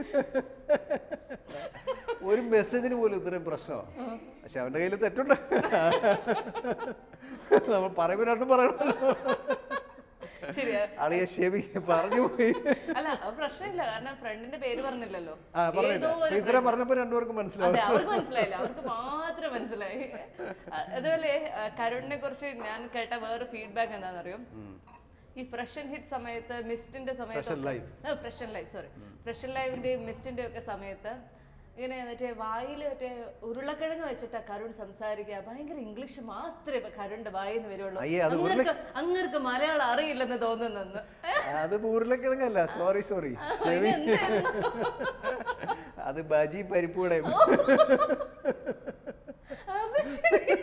ഒരു മെസ്സേജിന് പോലും ഇത്രയും പ്രശ്നമാണ് പക്ഷെ അവന്റെ കയ്യിൽ തെറ്റുണ്ട് നമ്മൾ പറയുമ്പോൾ രണ്ടും പറയണമല്ലോ ശരിയാ അളിയ ഷെബി പറഞ്ഞു പോയി അല്ല അത് പ്രശ്നമില്ല കാരണം ഫ്രണ്ടിന്റെ പേര് പറഞ്ഞില്ലല്ലോ ആ പറഞ്ഞില്ല ഏതോ അപ്പൊ ഒരു ഇത്രയും പറഞ്ഞപ്പോ രണ്ടുപേർക്കും മനസ്സിലാവും അതെ അവർക്ക് മനസ്സിലായില്ല അവർക്ക് മാത്രം മനസ്സിലായി അ- അതുപോലെ അ, കരുണിനെ കുറിച്ച് ഞാൻ കേട്ട വേറെ ഫീഡ്ബാക്ക് എന്താണെന്നറിയോ ഈ ഫ്രഷ് ആൻഡ് ഹിറ്റ് സമയത്ത് മിസ്റ്റിന്റെ സമയത്ത് Live. Fresh and life sorry fresh and ലൈവിന്റെയും മിസ്റ്റിന്റെ ഒക്കെ സമയത്ത് ഇങ്ങനെ മറ്റേ വായിൽ മറ്റേ ഉരുളക്കിഴങ്ങ് വെച്ചിട്ടാ കരുൺ സംസാരിക്കുക ഭയങ്കര ഇംഗ്ലീഷ് മാത്രമേ കരുണിന്റെ വായിൽ നിന്ന് വരുള്ളൂ അയ്യേ, അത് അങ്ങർക്ക് അങ്ങർക്ക് മലയാളം അറിയില്ലെന്ന് തോന്നുന്നെന്ന് അത് ഉരുളക്കിഴങ്ങല്ല സോറി സോറി പിന്നെ എന്തായിരുന്നു? അത് ബജി പരിപ്പൂടെ അത് ശരി.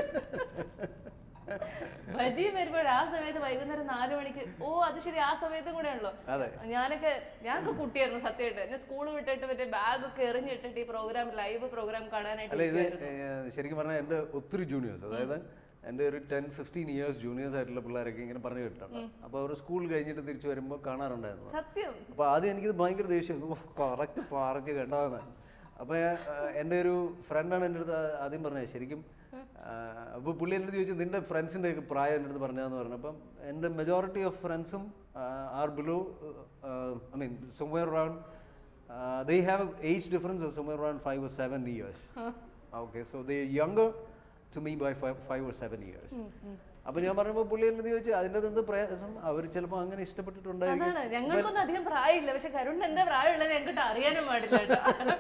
ഭജിയും വരുമ്പോൾ ആ സമയത്ത് വൈകുന്നേരം നാലു മണിക്ക് ഓ അത് ശരി ആ സമയത്തും കൂടെ ഉള്ളു അതെ ഞാനൊക്കെ ഞാനൊക്കെ കുട്ടിയായിരുന്നു സത്യമായിട്ട് എന്നെ സ്കൂൾ വിട്ടിട്ട് മറ്റേ ബാഗൊക്കെ എറിഞ്ഞിട്ടിട്ട് ഈ പ്രോഗ്രാം ലൈവ് പ്രോഗ്രാം കാണാനായിട്ട് അല്ല ഇത് ഇരിക്കുവായിരുന്നു. ഏർ, ശരിക്കും പറഞ്ഞാൽ എൻ്റെ ഒത്തിരി ജൂനിയേഴ്സ് അതായത് എൻ്റെ ഒരു ടെൻ ഫിഫ്റ്റീൻ ഇയേഴ്സ് ജൂനിയേഴ്സ് ആയിട്ടുള്ള പിള്ളേരൊക്കെ ഇങ്ങനെ പറഞ്ഞു കേട്ടിട്ടുണ്ട് അപ്പോൾ അവർ സ്കൂൾ കഴിഞ്ഞിട്ട് തിരിച്ചു വരുമ്പോൾ കാണാറുണ്ടായിരുന്നു സത്യം അപ്പോൾ ആദ്യം എനിക്കിത് ഭയങ്കര ദേഷ്യം കറക്റ്റ് പറഞ്ഞു കേട്ടതാണ് അപ്പോൾ എൻ്റെ ഒരു ഫ്രണ്ടാണ് എൻ്റെ അടുത്ത് ആ- ആദ്യം പറഞ്ഞത് ശരിക്കും അപ്പോൾ പുള്ളി എൻ്റെ അടുത്ത് ചോദിച്ചു നിൻ്റെ ഫ്രണ്ട്സിൻ്റെ ഒക്കെ പ്രായം എൻ്റെ അടുത്ത് പറഞ്ഞതെന്ന് പറഞ്ഞപ്പം എൻ്റെ മെജോറിറ്റി ഓഫ് ഫ്രണ്ട്സും are below I mean somewhere around uh, they have an age difference of somewhere around five or seven years. Okay, so they're younger to me by five, five or seven years. അപ്പൊ ഞാൻ പറഞ്ഞപ്പോൾ പുള്ളി എന്നെ ചോദിച്ചു അതിൻ്റെ എന്ത് പ്രയാസം അവർ ചിലപ്പോൾ അങ്ങനെ ഇഷ്ടപ്പെട്ടിട്ടുണ്ടായിരിക്കും അതാണ് ഞങ്ങൾക്കൊന്നും അധികം പ്രായമില്ല പക്ഷെ കരുണിന് എന്താ പ്രായമുള്ളത് ഞങ്ങൾക്ക് അറിയാനും പാടില്ല കേട്ടോ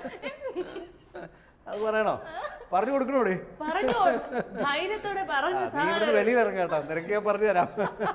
അത് പറയണോ പറഞ്ഞു കൊടുക്കണോടെ പറഞ്ഞു ധൈര്യത്തോടെ പറഞ്ഞു നീ ഇവിടുന്ന് വെളിയിൽ ഇറങ്ങാട്ടോ നിനക്ക് ഞാൻ പറഞ്ഞു തരാം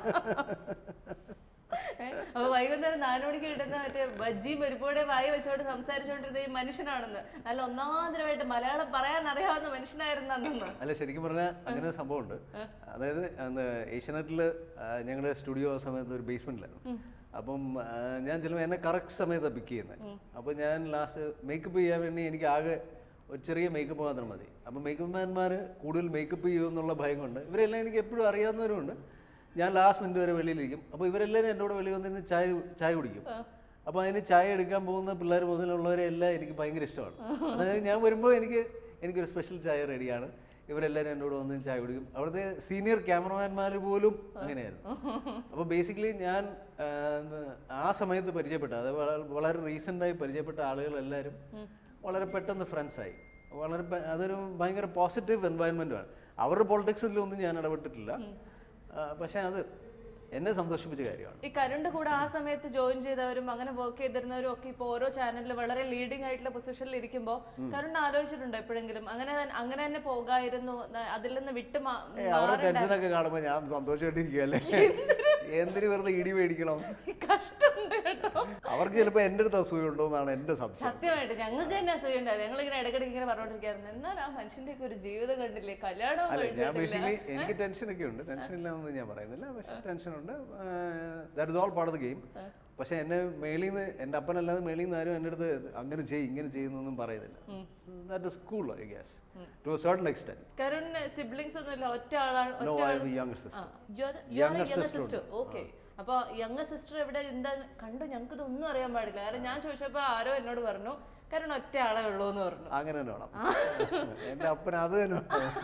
അപ്പൊ വൈകുന്നേരം നാലു മണിക്ക് കിട്ടുന്ന മറ്റേ ബജ്ജി പരിപ്പോടെ വായി വെച്ചോണ്ട് സംസാരിച്ചുകൊണ്ടിരുന്ന ഈ മനുഷ്യനാണെന്ന് നല്ല ഒന്നാന്തരമായിട്ട് മലയാളം പറയാൻ അറിയാവുന്ന മനുഷ്യനായിരുന്നു അന്നെന്ന് അല്ല ശരിക്കും പറഞ്ഞാൽ അങ്ങനെ ഒരു സംഭവമുണ്ട് അതായത് എന്താ ഏഷ്യനെറ്റിൽ ഞങ്ങളുടെ സ്റ്റുഡിയോ സമയത്ത് ഒരു ബേസ്മെന്റിലായിരുന്നു അപ്പം ആ, ഞാൻ ചിലപ്പോൾ എന്നെ കറക്റ്റ് സമയത്താണ് പിക്ക് ചെയ്യുന്നത് അപ്പോൾ ഞാൻ ലാസ്റ്റ് മേക്കപ്പ് ചെയ്യാൻ വേണ്ടി എനിക്ക് ആകെ ഒരു ചെറിയ മേക്കപ്പ് മാത്രം മതി അപ്പോൾ മേക്കപ്പ് മാൻമാർ കൂടുതൽ മേക്കപ്പ് ചെയ്യുമെന്നുള്ള ഭയം കൊണ്ട് ഇവരെല്ലാം എനിക്ക് എപ്പോഴും അറിയാവുന്നവരുണ്ട് ഞാൻ ലാസ്റ്റ് മിനിറ്റ് വരെ വെളിയിലിരിക്കും അപ്പോൾ ഇവരെല്ലാവരും എൻ്റെ കൂടെ വെളിയിൽ വന്നിരുന്ന് ചായ ചായ കുടിക്കും അപ്പോൾ അതിന് ചായ എടുക്കാൻ പോകുന്ന പിള്ളേർ മുതലുള്ളവരെ എല്ലാം എനിക്ക് ഭയങ്കര ഇഷ്ടമാണ് അതായത് ഞാൻ വരുമ്പോൾ എനിക്ക് എനിക്കൊരു സ്പെഷ്യൽ ചായ റെഡിയാണ് ഇവരെല്ലാവരും എന്നോട് വന്ന് ചായ കുടിക്കും അവിടുത്തെ സീനിയർ ക്യാമറമാൻമാർ പോലും അങ്ങനെയായിരുന്നു അപ്പോൾ ബേസിക്കലി ഞാൻ ആ, എന്ത് ആ സമയത്ത് പരിചയപ്പെട്ട അത് വള- വളരെ റീസെൻ്റായി പരിചയപ്പെട്ട ആളുകളെല്ലാവരും വളരെ പെട്ടെന്ന് ഫ്രണ്ട്സായി വളരെ പെ- അതൊരു ഭയങ്കര പോസിറ്റീവ് എൻവയൺമെൻറ്റുമാണ് അവരുടെ പൊളിറ്റിക്സിലൊന്നും ഞാൻ ഇടപെട്ടിട്ടില്ല ആ, പക്ഷേ അത് എന്നെ സന്തോഷിപ്പിച്ച കാര്യമാണ് ഈ കരുണ്ട് കൂടെ ആ സമയത്ത് ജോയിൻ ചെയ്തവരും അങ്ങനെ വർക്ക് ചെയ്തിരുന്നവരും ഒക്കെ ഇപ്പോൾ ഓരോ ചാനലിൽ വളരെ ലീഡിംഗ് ആയിട്ടുള്ള പൊസിഷനിൽ ഇരിക്കുമ്പോൾ കരുണ്ട് ആലോചിച്ചിട്ടുണ്ടോ എപ്പോഴെങ്കിലും അങ്ങനെ തന്നെ- അങ്ങനെ തന്നെ പോകായിരുന്നു ന- അതിൽ നിന്ന് വിട്ട് മാ- ഏ, അവരുടെ ടെൻഷനൊക്കെ കാണുമ്പോൾ ഞാൻ സന്തോഷമായിട്ടിരിക്കുകയല്ലേ എന്തിനു വെറുതെ ഇടി മേടിക്കണം കഷ്ടമുണ്ട് കേട്ടോ അവർക്ക് ചിലപ്പോൾ എൻ്റെ അടുത്ത് അസൂയ ഉണ്ടോ എന്നാണ് എൻ്റെ സംശയം സത്യമായിട്ട് ഞങ്ങൾക്ക് തന്നെ അസൂയ ഉണ്ടായിരുന്നു ഞങ്ങൾ ഇങ്ങനെ ഇടയ്ക്കിടയ്ക്ക് ഇങ്ങനെ പറഞ്ഞോണ്ടിരിക്കായിരുന്നു എന്നാൽ ആ മനുഷ്യന്റെ ഒക്കെ ഒരു ജീവിതം കണ്ടില്ലേ കല്യാണം അല്ല ഞാൻ ബേസിക്കലി എനിക്ക് ടെൻഷനൊക്കെ ഉണ്ട് ടെൻഷൻ ഇല്ലാന്നൊന്നും ഞാൻ പറയുന്നില്ല പക്ഷെ ടെൻഷനുണ്ട് that is all part of the game പക്ഷെ എന്നെ മേളിൽ നിന്ന് എൻ്റെ അപ്പനല്ലാതെ മേളിൽ നിന്ന് ആരും എൻ്റെ അടുത്ത് അങ്ങനെ ചെയ്യും ഇങ്ങനെ ചെയ്യുന്നൊന്നും പറയുന്നില്ല that is cool I guess to certain extent കരുണിന് സിബ്ലിങ്സ് ഒന്നും ഇല്ല ഒറ്റ ആളാണ് നോ ഒറ്റ I all have young sister younger sister okay അപ്പൊ യങ്ങർ സിസ്റ്റർ എവിടെ എന്താ കണ്ടു ഞങ്ങൾക്ക് ഇതൊന്നും അറിയാൻ പാടില്ല കാരണം ഞാൻ ചോദിച്ചപ്പോ ആരോ എന്നോട് പറഞ്ഞു കാരണം ഒറ്റ ആളെ ഉള്ളൂ എന്ന് പറഞ്ഞു അങ്ങനെ തന്നെ വേണം എൻ്റെ അപ്പൻ അത് തന്നെ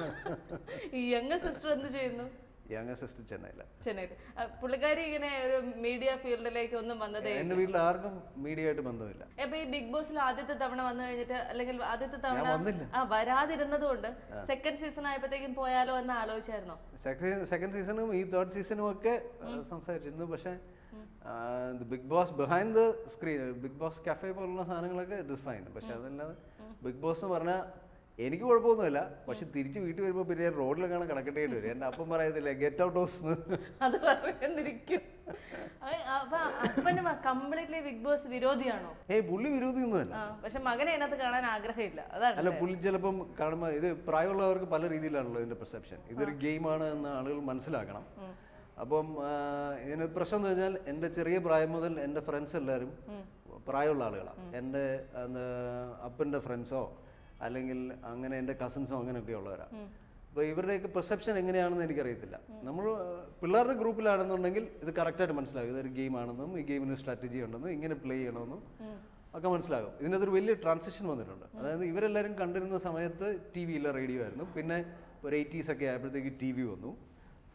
ഈ യങ്ങർ സിസ്റ്റർ എന്ത് ചെയ്യുന്നു യങ് സിസ്റ്റർ ചെന്നൈയില ചെന്നൈയിൽ ആ, പുള്ളിക്കാരി ഇങ്ങനെ ഒരു മീഡിയ ഫീൽഡിലേക്ക് ഒന്നും വന്നതേ എൻ്റെ വീട്ടിൽ ആർക്കും മീഡിയ ആയിട്ട് ബന്ധമില്ല അപ്പൊ ഈ ബിഗ് ബോസിൽ ആദ്യത്തെ തവണ വന്നു കഴിഞ്ഞിട്ട് അല്ലെങ്കിൽ ആദ്യത്തെ തവണ വന്നില്ല. ആ വരാതിരുന്നത് കൊണ്ട് സെക്കൻഡ് സീസൺ ആയപ്പോഴത്തേക്കും പോയാലോ എന്ന് ആലോചിച്ചായിരുന്നോ സെക്കൻഡ് സീസണും ഈ തേർഡ് സീസണും ഒക്കെ ആ, സംസാരിച്ചിരുന്നു പക്ഷേ Bigg Boss behind the screen Bigg Boss cafe പോലുള്ള സാധനങ്ങളൊക്കെ ഇറ്റ് ഇസ് ഫൈൻ പക്ഷെ അതല്ലാതെ ബിഗ് ബോസ് എന്ന് പറഞ്ഞാൽ എനിക്ക് കുഴപ്പമൊന്നുമില്ല പക്ഷെ തിരിച്ച് വീട്ടിൽ വരുമ്പോൾ പിന്നെ റോഡിലൊക്കെ കിടക്കേണ്ടി വരും എൻ്റെ അപ്പം പറയത്തില്ല ഗെറ്റ് ഔട്ട് ഹൗസ് അത് പറയുന്നിരിക്കും അപ്പൊ അപ്പന് കംപ്ലീറ്റ്ലി ബിഗ് ബോസ് വിരോധിയാണോ ഏയ് പുള്ളി വിരോധിയൊന്നുമല്ല ആ പക്ഷെ മകനെ അതിനകത്ത് കാണാൻ ആഗ്രഹമില്ല അതാണ് അല്ല പുള്ളി ചിലപ്പം കാണുമ്പോൾ ഇത് പ്രായമുള്ളവർക്ക് പല രീതിയിലാണല്ലോ ഇതിന്റെ പെർസെപ്ഷൻ ഇതൊരു ഗെയിമാണ് എന്ന് ആളുകൾ മനസ്സിലാക്കണം അപ്പം ആ, ഇതിന് പ്രശ്നം എന്ന് വെച്ചാൽ എൻ്റെ ചെറിയ പ്രായം മുതൽ എൻ്റെ ഫ്രണ്ട്സ് എല്ലാവരും പ്രായമുള്ള ആളുകളാണ് എൻ്റെ എന്താ അപ്പൻ്റെ ഫ്രണ്ട്സോ അല്ലെങ്കിൽ അങ്ങനെ എൻ്റെ കസിൻസോ അങ്ങനെയൊക്കെ ഉള്ളവരാണ് അപ്പോൾ ഇവരുടെയൊക്കെ പെർസെപ്ഷൻ എങ്ങനെയാണെന്ന് എനിക്കറിയത്തില്ല നമ്മൾ പിള്ളേരുടെ ഗ്രൂപ്പിലാണെന്നുണ്ടെങ്കിൽ ഇത് കറക്റ്റായിട്ട് മനസ്സിലാകും ഇതൊരു ഗെയിമാണെന്നും ഈ ഗെയിമിന് സ്ട്രാറ്റജി ഉണ്ടെന്നും ഇങ്ങനെ പ്ലേ ചെയ്യണമെന്നും ഒക്കെ മനസ്സിലാകും ഇതിനകത്തൊരു വലിയ ട്രാൻസിഷൻ വന്നിട്ടുണ്ട് അതായത് ഇവരെല്ലാവരും കണ്ടിരുന്ന സമയത്ത് ടി വിയില്ല റേഡിയോ ആയിരുന്നു പിന്നെ ഒരു എയ്റ്റീസ് ഒക്കെ ആയപ്പോഴത്തേക്ക് ടി വി വന്നു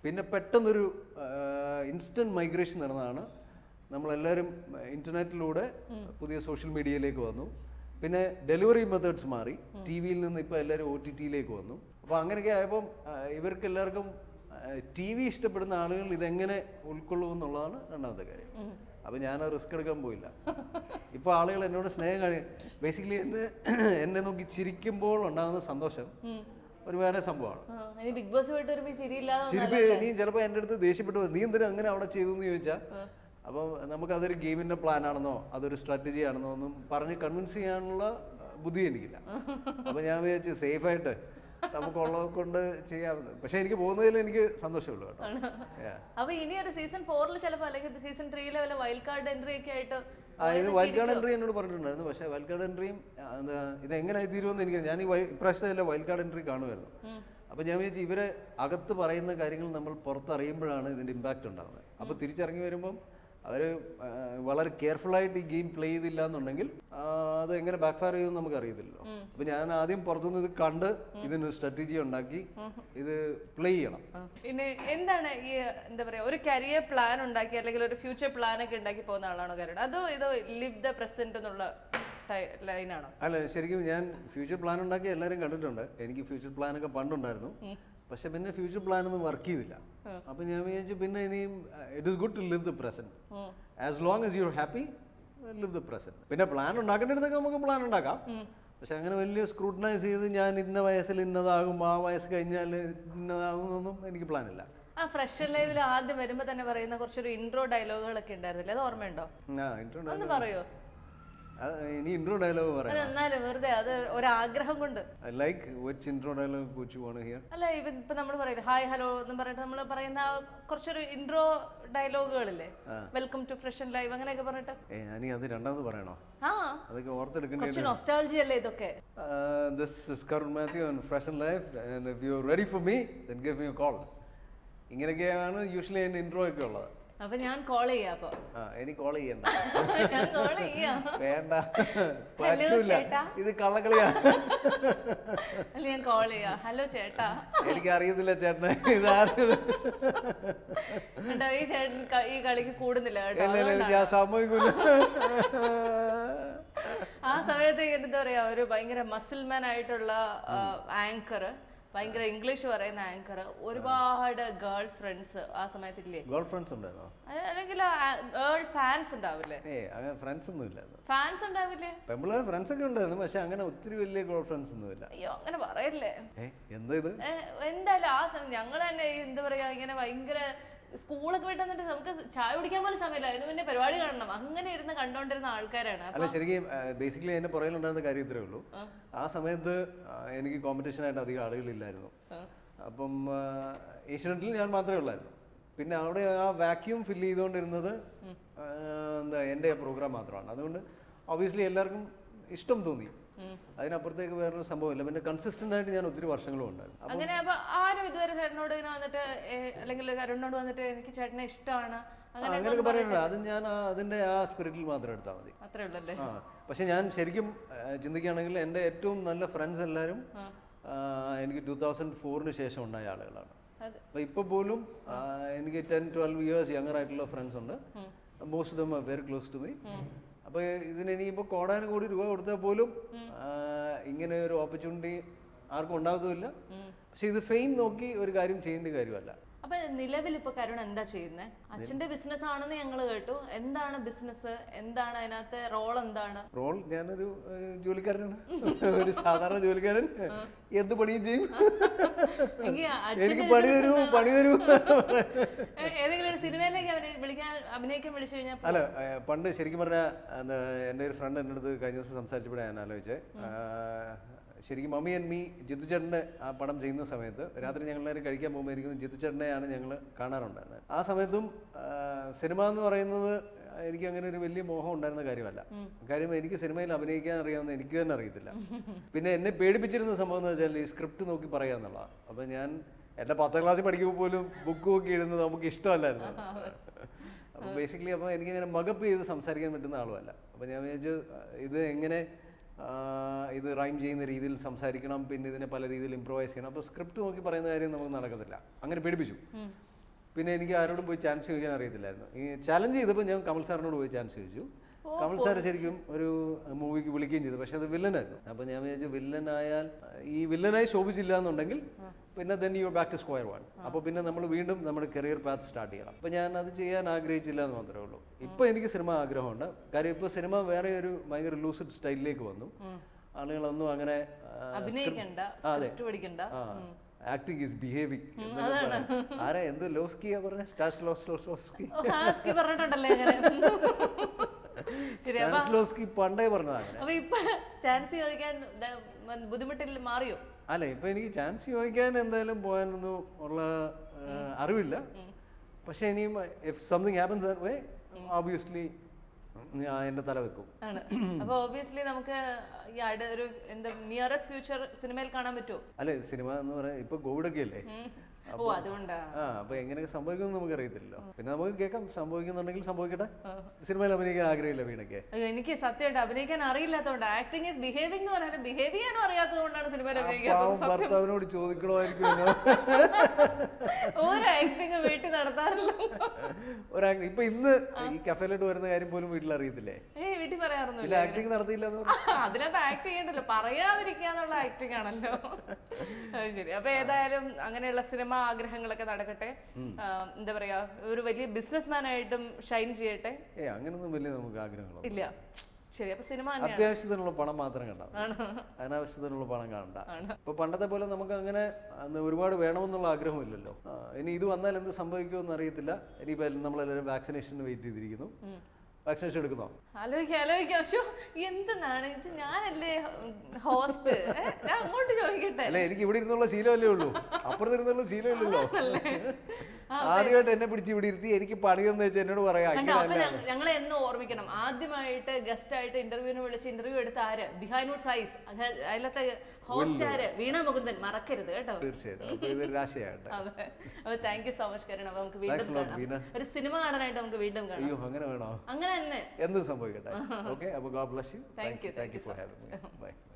പിന്നെ പെട്ടെന്നൊരു ഇൻസ്റ്റൻറ്റ് മൈഗ്രേഷൻ നടന്നതാണ് നമ്മളെല്ലാവരും ഇൻ്റർനെറ്റിലൂടെ പുതിയ സോഷ്യൽ മീഡിയയിലേക്ക് വന്നു പിന്നെ ഡെലിവറി മെത്തേഡ്സ് മാറി ടി വിയിൽ നിന്ന് ഇപ്പോൾ എല്ലാവരും ഒ ടി ടിയിലേക്ക് വന്നു അപ്പോൾ അങ്ങനെയൊക്കെ ആയപ്പം ആ, ഇവർക്ക് എല്ലാവർക്കും ടി വി ഇഷ്ടപ്പെടുന്ന ആളുകൾ ഇതെങ്ങനെ ഉൾക്കൊള്ളും എന്നുള്ളതാണ് രണ്ടാമത്തെ കാര്യം അപ്പോൾ ഞാൻ റിസ്ക് എടുക്കാൻ പോയില്ല ഇപ്പോൾ ആളുകൾ എന്നോട് സ്നേഹം കാണി ബേസിക്കലി എന്നെ എന്നെ നോക്കി ചിരിക്കുമ്പോൾ ഉണ്ടാകുന്ന സന്തോഷം ഒരു വേറെ സംഭവമാണ് ആ, ഇനി ബിഗ് ബോസ് പോയിട്ട് വരുമ്പോ ചിരിയില്ലാതെ ചിരിപ്പ് നീ ചിലപ്പോൾ എൻ്റെ അടുത്ത് ദേഷ്യപ്പെട്ടു പോകും. നീ എന്തിനാ അങ്ങനെ അവിടെ ചെയ്തു എന്ന് ചോദിച്ചാൽ അപ്പം നമുക്ക് അതൊരു ഗെയിമിന്റെ പ്ലാൻ ആണെന്നോ അതൊരു സ്ട്രാറ്റജി ആണെന്നോ ഒന്നും പറഞ്ഞ് കൺവിൻസ് ചെയ്യാനുള്ള അഹ്, ബുദ്ധി എനിക്കില്ല അപ്പൊ ഞാൻ വിചാരിച്ചു സേഫ് ആയിട്ട് നമുക്കുള്ളത് കൊണ്ട് ചെയ്യാമെന്ന് പക്ഷെ എനിക്ക് പോകുന്നതിൽ എനിക്ക് സന്തോഷമുള്ളൂ കേട്ടോ Yeah. അപ്പൊ ഇനി ഒരു സീസൺ ഫോറിൽ ചിലപ്പോ അല്ലെങ്കിൽ സീസൺ ത്രീയിലെ വല്ല വൈൽഡ് കാർഡ് എൻട്രി ഒക്കെ ആയിട്ട് ആ ഇത് വൈൽഡ് കാർഡ് എൻട്രി എന്നോട് പറഞ്ഞിട്ടുണ്ടായിരുന്നു പക്ഷേ വൈൽഡ് കാർഡ് എൻട്രിയും എന്താ ഇത് എങ്ങനെ തീരുമെന്ന് എനിക്ക് ഞാൻ ഈ വൈ- ഇപ്രാവശ്യത്തെ അല്ല വൈൽഡ് കാർഡ് എൻട്രി കാണുമായിരുന്നു അപ്പോൾ ഞാൻ വിചാരിച്ചു ഇവരെ അകത്ത് പറയുന്ന കാര്യങ്ങൾ നമ്മൾ പുറത്തറിയുമ്പോഴാണ് ഇതിൻ്റെ ഇമ്പാക്റ്റ് ഉണ്ടാകുന്നത് അപ്പോൾ തിരിച്ചിറങ്ങി വരുമ്പം അവർ വളരെ കെയർഫുൾ ആയിട്ട് ഈ ഗെയിം പ്ലേ ചെയ്തില്ല എന്നുണ്ടെങ്കിൽ ആ, അത് എങ്ങനെ ബാക്ക് ഫയർ ചെയ്യുമെന്ന് നമുക്ക് അറിയത്തില്ലല്ലോ അപ്പോൾ ഞാൻ ആദ്യം പുറത്തുനിന്ന് ഇത് കണ്ട് ഇതിന് സ്ട്രാറ്റജി ഉണ്ടാക്കി ഇത് പ്ലേ ചെയ്യണം പിന്നെ എന്താണ് ഈ എന്താ പറയാ ഒരു കരിയർ പ്ലാൻ ഉണ്ടാക്കി അല്ലെങ്കിൽ ഒരു ഫ്യൂച്ചർ പ്ലാൻ ഒക്കെ ഉണ്ടാക്കി പോകുന്ന ആളാണോ കരുണ അതോ ഇതോ ലിവ് ദ പ്രസന്റ് എന്നുള്ള ലൈനാണോ അല്ല ശരിക്കും ഞാൻ ഫ്യൂച്ചർ പ്ലാൻ ഉണ്ടാക്കി എല്ലാവരും കണ്ടിട്ടുണ്ട് എനിക്ക് ഫ്യൂച്ചർ പ്ലാൻ ഒക്കെ പണ്ടുണ്ടായിരുന്നു പക്ഷെ പിന്നെ ഫ്യൂച്ചർ പ്ലാൻ ഒന്നും വർക്ക് ചെയ്തില്ല അപ്പൊ ഞാൻ വിചാരിച്ചു പിന്നെ ഇനിയും it is good to live the present as long as you are happy live the present പിന്നെ പ്ലാൻ ഉണ്ടാക്കേണ്ടിടത്തൊക്കെ നമുക്ക് പ്ലാൻ ഉണ്ടാക്കാം പക്ഷെ അങ്ങനെ വലിയ സ്ക്രൂട്ടനൈസ് ചെയ്ത് ഞാൻ ഇന്ന വയസ്സിൽ ഇന്നതാകും ആ വയസ്സ് കഴിഞ്ഞാൽ ഇന്നതാകുമെന്നൊന്നും എനിക്ക് പ്ലാൻ ഇല്ല ആ ഫ്രഷ് ലൈവിൽ ആദ്യം വരുമ്പോ തന്നെ പറയുന്ന കുറച്ചൊരു ഇൻട്രോ ഡയലോഗുകളൊക്കെ ഉണ്ടായിരുന്നില്ലേ അത് ഓർമ്മയുണ്ടോ ആ ഇൻട്രോ ഒന്ന് പറയോ ഇനി ഇൻട്രോ ഡയലോഗ് പറയാം അല്ല എന്നാലും വെറുതെ അത് ഒരാഗ്രഹം കൊണ്ട് I like which intro dialogue കുച്ച് വോണ് ഹിയർ അല്ല ഇപ്പൊ ഇപ്പൊ നമ്മൾ പറയില്ലേ ഹായ് ഹലോ എന്ന് പറഞ്ഞിട്ട് നമ്മൾ പറയുന്ന ആ കുറച്ചൊരു ഇൻട്രോ ഡയലോഗുകളില്ലേ welcome to fresh and live അങ്ങനെയൊക്കെ പറഞ്ഞിട്ട് ഏ ഞാനീ അത് രണ്ടാമത് പറയണോ ആ അതൊക്കെ ഓർത്തെടുക്കേണ്ടി കുറച്ച് നൊസ്റ്റാൾജി അല്ലേ ഇതൊക്കെ Uh, this is Karun Matthew on Fresh and Life, and if you're ready for me, then give me a call. ഇങ്ങനെയൊക്കെയാണ് യൂഷ്വലി എൻ്റെ ഇൻട്രോ ഒക്കെ ഉള്ളത് അപ്പൊ ഞാൻ കോൾ ചെയ്യാം അപ്പൊ ആ എനിക്ക് കോൾ ചെയ്യണ്ട ഞാൻ കോൾ ചെയ്യാം വേണ്ട പറ്റൂല ഇത് കള്ളക്കളിയാ അല്ല ഞാൻ കോൾ ചെയ്യാം ഹലോ ചേട്ടാ എനിക്ക് അറിയത്തില്ല ചേട്ടനെ ഇതാരും കേട്ടോ ഈ ചേട്ടൻ ക- ഈ കളിക്ക് കൂടുന്നില്ല കേട്ടോ ഇല്ല ഇല്ല ഞാൻ സമ്മതിക്കൂല ആ സമയത്ത് എന്താ പറയാ ഒരു ഭയങ്കര മസിൽമാൻ ആയിട്ടുള്ള ആങ്കർ ഭയങ്കര ഇംഗ്ലീഷ് പറയുന്ന ആങ്കർ ഒരുപാട് ഗേൾ ഫ്രണ്ട്സ് ആ സമയത്തില്ലേ ഗേൾ ഫ്രണ്ട്സ് ഉണ്ടായിരുന്നോ അ- അല്ലെങ്കിൽ ഗേൾ ഫാൻസ് ഉണ്ടാവില്ലേ ഏ അങ്ങനെ ഫ്രണ്ട്സ് ഒന്നും ഇല്ലായിരുന്നു ഫാൻസ് ഉണ്ടാവില്ലേ പെമ്പിള്ളേർ ഫ്രണ്ട്സ് ഒക്കെ ഉണ്ടായിരുന്നു പക്ഷെ അങ്ങനെ ഒത്തിരി വലിയ ഗേൾ ഫ്രണ്ട്സ് ഒന്നും ഇല്ല അയ്യോ അങ്ങനെ പറയല്ലേ ഏ എന്താ ഇത് ഏ, എന്തായാലും ആ സമയം ഞങ്ങൾ തന്നെ ഈ എന്താ പറയാ ഇങ്ങനെ ഭയങ്കര സ്കൂളൊക്കെ വിട്ട് വന്നിട്ട് നമുക്ക് ചായ കുടിക്കാൻ പോലും സമയമില്ല അതിന് മുന്നേ പരിപാടി കാണണം അങ്ങനെ ഇരുന്ന് കണ്ടോണ്ടിരുന്ന ആൾക്കാരാണ് അല്ല ശരിക്കും ബേസിക്കലി എൻ്റെ പുറകിലുണ്ടായിരുന്ന കാര്യം ഇത്രേ ഉള്ളൂ ആ സമയത്ത് ആ, എനിക്ക് കോമ്പറ്റീഷൻ ആയിട്ട് അധികം ആളുകളില്ലായിരുന്നു അപ്പം ആ, ഏഷ്യാനെറ്റിൽ ഞാൻ മാത്രമേ ഉള്ളായിരുന്നു പിന്നെ അവിടെ ആ വാക്യൂം ഫില്ല് ചെയ്തുകൊണ്ടിരുന്നത് ആ, എന്താ എൻ്റെ പ്രോഗ്രാം മാത്രമാണ് അതുകൊണ്ട് ഒബിയസ്ലി എല്ലാവർക്കും ഇഷ്ടം തോന്നി അതിനപ്പുറത്തേക്ക് വേറൊരു സംഭവമില്ല പിന്നെ കൺസിസ്റ്റന്റ് ആയിട്ട് ഞാൻ ഒത്തിരി വർഷങ്ങളും ഉണ്ടായിരുന്നു അങ്ങനെ അപ്പൊ ആരും ഇതുവരെ ചേട്ടനോട് ഇങ്ങനെ വന്നിട്ട് ഏ, അല്ലെങ്കിൽ കരുണിനോട് വന്നിട്ട് എനിക്ക് ചേട്ടനെ ഇഷ്ടമാണ് അങ്ങനെ അങ്ങനെയൊക്കെ പറയുന്നുണ്ട് അത് ഞാൻ ആ അതിൻ്റെ ആ സ്പിരിറ്റിൽ മാത്രം എടുത്താൽ മതി അത്രേ ഉള്ളല്ലേ ആ പക്ഷെ ഞാൻ ശരിക്കും ആ, ചിന്തിക്കുകയാണെങ്കിൽ എൻ്റെ ഏറ്റവും നല്ല ഫ്രണ്ട്സ് എല്ലാവരും ആ, എനിക്ക് ടൂ തൗസൻഡ് ഫോറിന് ശേഷം ഉണ്ടായ ആളുകളാണ് അതെ. അപ്പൊ ഇപ്പൊ പോലും ആ, എനിക്ക് ടെൻ ട്വൽവ് ഇയേഴ്സ് യങ്ങർ ആയിട്ടുള്ള ഫ്രണ്ട്സ് ഉണ്ട് most them very close to me അപ്പൊ ഇതിന് ഇനിയിപ്പോ കോടാനും കോടി രൂപ കൊടുത്താൽ പോലും ആ, ഇങ്ങനെ ഒരു ഓപ്പർച്യൂണിറ്റി ആർക്കും ഉണ്ടാകത്തുമില്ല പക്ഷെ ഇത് ഫെയിം നോക്കി ഒരു കാര്യം ചെയ്യേണ്ട കാര്യമല്ല അപ്പൊ നിലവിൽ ഇപ്പൊ കരുൺ എന്താ ചെയ്യുന്നത് അച്ഛന്റെ ബിസിനസ് ആണെന്ന് ഞങ്ങൾ കേട്ടു എന്താണ് ബിസിനസ് എന്താണ് അതിനകത്തെ റോൾ എന്താണ് റോൾ ഞാനൊരു ഏഹ്, ജോലിക്കാരനാണ് ഒരു സാധാരണ ജോലിക്കാരൻ എന്ത് പണിയും ചെയ്യും എനിക്ക് എനിക്ക് പണി തരൂ പണി തരൂ ഏ- ഏതെങ്കിലും ഒരു സിനിമയിലേക്ക് അവനെ വിളിക്കാൻ അഭിനയിക്കാൻ വിളിച്ചു കഴിഞ്ഞാൽ അല്ല ഏഹ്, പണ്ട് ശരിക്കും പറഞ്ഞാൽ എന്താ എൻ്റെ ഒരു ഫ്രണ്ട് എൻ്റെ അടുത്ത് കഴിഞ്ഞ ദിവസം സംസാരിച്ചപ്പോഴേ ഞാൻ ആലോചിച്ചത് ശരിക്കും മമ്മി ആൻഡ് മീ ജിത്തു ചേട്ടൻ്റെ ആ പടം ചെയ്യുന്ന സമയത്ത് രാത്രി ഞങ്ങളെല്ലാവരും കഴിക്കാൻ പോകുമ്പോൾ എനിക്ക് ജിത്തു ചേട്ടനെയാണ് ഞങ്ങൾ കാണാറുണ്ടായിരുന്നത് ആ സമയത്തും ആ, സിനിമ എന്ന് പറയുന്നത് എനിക്ക് അങ്ങനെ ഒരു വലിയ മോഹം ഉണ്ടായിരുന്ന കാര്യമല്ല കാര്യം എനിക്ക് സിനിമയിൽ അഭിനയിക്കാൻ അറിയാവുന്ന എനിക്ക് തന്നെ അറിയത്തില്ല പിന്നെ എന്നെ പേടിപ്പിച്ചിരുന്ന സംഭവം എന്ന് വെച്ചാൽ ഈ സ്ക്രിപ്റ്റ് നോക്കി പറയുക എന്നുള്ളതാണ് അപ്പം ഞാൻ എൻ്റെ പത്താം ക്ലാസ്സിൽ പഠിക്കുമ്പോൾ പോലും ബുക്ക് നോക്കി എഴുതുന്നത് നമുക്ക് ഇഷ്ടമല്ലായിരുന്നു അപ്പോൾ ബേസിക്കലി അപ്പോൾ എനിക്കങ്ങനെ മകപ്പ് ചെയ്ത് സംസാരിക്കാൻ പറ്റുന്ന ആളുമല്ല അപ്പോൾ ഞാൻ വിചാരിച്ചു ആ, ഇത് എങ്ങനെ ആ, ഇത് റൈം ചെയ്യുന്ന രീതിയിൽ സംസാരിക്കണം പിന്നെ ഇതിനെ പല രീതിയിൽ ഇമ്പ്രൂവൈസ് ചെയ്യണം അപ്പോൾ സ്ക്രിപ്റ്റ് നോക്കി പറയുന്ന കാര്യം നമുക്ക് നടക്കത്തില്ല അങ്ങനെ പേടിപ്പിച്ചു പിന്നെ എനിക്ക് ആരോടും പോയി ചാൻസ് ചോദിക്കാൻ അറിയത്തില്ലായിരുന്നു ഈ ചലഞ്ച് ചെയ്തപ്പോൾ ഞാൻ കമൽ സാറിനോട് പോയി ചാൻസ് ചോദിച്ചു കമൽ സാർ ശരിക്കും ഒരു മൂവിക്ക് വിളിക്കുകയും ചെയ്തു പക്ഷെ അത് വില്ലനായിരുന്നു അപ്പോൾ ഞാൻ വിചാരിച്ചു വില്ലനായാൽ ഈ വില്ലനായി ശോഭിച്ചില്ല എന്നുണ്ടെങ്കിൽ പിന്നെ then you back to square one അപ്പോൾ പിന്നെ നമ്മൾ വീണ്ടും നമ്മുടെ കരിയർ പാത്ത് സ്റ്റാർട്ട് ചെയ്യണം അപ്പോൾ ഞാൻ അത് ചെയ്യാൻ ആഗ്രഹിച്ചില്ല എന്ന് മാത്രമേ ഉള്ളൂ ഇപ്പോൾ എനിക്ക് സിനിമ ആഗ്രഹമുണ്ട് കാര്യം ഇപ്പോൾ സിനിമ വേറെ ഒരു ഭയങ്കര ലൂസിഡ് സ്റ്റൈലിലേക്ക് വന്നു ആളുകളൊന്നും അങ്ങനെ ആ, അഭിനയിക്കണ്ട സ്ക്രിപ്റ്റ് പഠിക്കണ്ട ആക്ടിങ് ഈസ് ബിഹേവിങ് ആരാ എന്ത് ലോസ്കിയാ പറഞ്ഞ സ്റ്റാസ് ലോസ് ലോസ് ലോസ്കി ഓ, ഹാസ്കി പറഞ്ഞിട്ടുണ്ടല്ലേ അങ്ങനെ ശരി അപ്പൊ സ്റ്റാസ് ലോസ്കി പണ്ടേ പറഞ്ഞതാണ് അപ്പൊ ഇപ്പൊ ചാൻസ് ചോദിക്കാൻ ദ- മ- ബുദ്ധിമുട്ടിൽ മാറിയോ അല്ല ഇപ്പൊ എനിക്ക് ചാൻസ് ചോദിക്കാൻ എന്തായാലും പോകാനൊന്നും ഉള്ള ആ, അറിവില്ല പക്ഷെ ഇനിയും if something happens that way obviously ഞാൻ എൻ്റെ തല വെക്കും ആണ് അപ്പൊ ഓബിയസ്ലി നമുക്ക് ഈ അടു ഒരു എന്താ നിയറസ്റ്റ് ഫ്യൂച്ചർ സിനിമയിൽ കാണാൻ പറ്റുമോ അല്ലെ സിനിമ എന്ന് പറയാൻ ഇപ്പൊ കോവിഡ് ഒക്കെ അല്ലേ ഉം. ഓ അതുകൊണ്ടാ ആ അപ്പൊ എങ്ങനെയൊക്കെ സംഭവിക്കുമെന്ന് നമുക്ക് അറിയത്തില്ലല്ലോ പിന്നെ നമുക്ക് കേൾക്കാം സംഭവിക്കുന്നുണ്ടെങ്കിൽ സംഭവിക്കട്ടെ സിനിമയിൽ അഭിനയിക്കാൻ ആഗ്രഹമില്ല വീണൊക്കെ അയ്യോ എനിക്ക് സത്യമായിട്ട് അഭിനയിക്കാൻ അറിയില്ലാത്തതുകൊണ്ട് ആക്ടിങ് ഈസ് ബിഹേവിംഗ് എന്ന് പറഞ്ഞാൽ ബിഹേവ് ചെയ്യാനും അറിയാത്തത് കൊണ്ടാണ് സിനിമയിൽ പാവം അഭിനയിക്കാത്തത് ഭർത്താവിനോട് ചോദിക്കണമായിരിക്കുമല്ലോ ഒരു ആക്ടിങ് വീട്ടിൽ നടത്താറില്ല ഒരു act- ഇപ്പൊ ഇന്ന് ഈ കഫേലോട്ട് വരുന്ന കാര്യം പോലും വീട്ടിൽ അറിയത്തില്ലേ ഏയ് വീട്ടിൽ പറയാറൊന്നുമില്ല ഇല്ല ആക്ടിങ് നടത്തിയില്ല എന്ന് പറഞ്ഞു അതിനകത്ത് ആക്ട് ചെയ്യണ്ടല്ലോ പറയാതിരിക്കുക എന്നുള്ള ആക്ടിങ് ആണല്ലോ അത് ശരി അപ്പൊ ഏതായാലും അങ്ങനെയുള്ള സിനിമ ആഗ്രഹങ്ങളൊക്കെ നടക്കട്ടെ ആ, എന്താ പറയാ ഒരു വലിയ ബിസിനസ് ആയിട്ടും ഷൈൻ ചെയ്യട്ടെ ഏ അങ്ങനൊന്നും വലിയ നമുക്ക് ആഗ്രഹങ്ങളോ ഇല്ല ശരി അപ്പൊ സിനിമ തന്നെയാണ് അത്യാവശ്യത്തിനുള്ള പണം മാത്രം കണ്ടാൽ മതി. അനാവശ്യത്തിനുള്ള പണം കാണണ്ട ഇപ്പൊ പണ്ടത്തെ പോലെ നമുക്ക് അങ്ങനെ അന്ന് ഒരുപാട് വേണമെന്നുള്ള ആഗ്രഹമില്ലല്ലോ ആ, ഇനി ഇത് വന്നാൽ എന്ത് സംഭവിക്കുമെന്ന് അറിയത്തില്ല ഇനിയിപ്പോ നമ്മളെല്ലാവരും വാക്സിനേഷന് വെയിറ്റ് ചെയ്തിരിക്കുന്നു വാക്സിനേഷൻ എടുക്കുന്നോ ആലോചിക്കാം ആലോചിക്കാം അശോ എന്തെന്നാണ് ഇത് ഞാനല്ലേ ഹോസ്റ്റ് ഞാൻ അങ്ങോട്ട് ചോദിക്കട്ടെ അല്ല എനിക്ക് ഇവിടെ ഇരുന്നുള്ള ശീലമല്ലേ ഉള്ളൂ അപ്പുറത്ത് ഇരുന്നുള്ള ശീലമില്ലല്ലോ ആദ്യമായിട്ട് എന്നെ പിടിച്ച് ഇവിടെ ഇരുത്തി എനിക്ക് പണിയെന്ന് വെച്ച് എന്നോട് പറയാം കണ്ടോ അപ്പൊ ഞങ്ങൾ എന്ന് ഓർമ്മിക്കണം ആദ്യമായിട്ട് ഗസ്റ്റ് ആയിട്ട് ഇന്റർവ്യൂവിന് വിളിച്ച് ഇന്റർവ്യൂ എടുത്ത ആര് ബിഹൈൻഡ് വുഡ് സൈസ് അതിലത്തെ ഹോസ്റ്റ് ആര് വീണ മുകുന്ദൻ മറക്കരുത് കേട്ടോ തീർച്ചയായിട്ടും അപ്പൊ ഇതൊരു രാശിയാകട്ടെ അതെ അപ്പൊ thank you so much Karuna അപ്പൊ നമുക്ക് വീണ്ടും Thanks a lot, കാണാം ബീന. ഒരു സിനിമ കാണാനായിട്ട് നമുക്ക് വീണ്ടും കാണാം അയ്യോ അങ്ങനെ വേണോ അങ്ങനെ തന്നെ എന്ത് സംഭവിക്കട്ടെ ഓക്കെ അപ്പൊ God bless you Thank you, thank you for having me by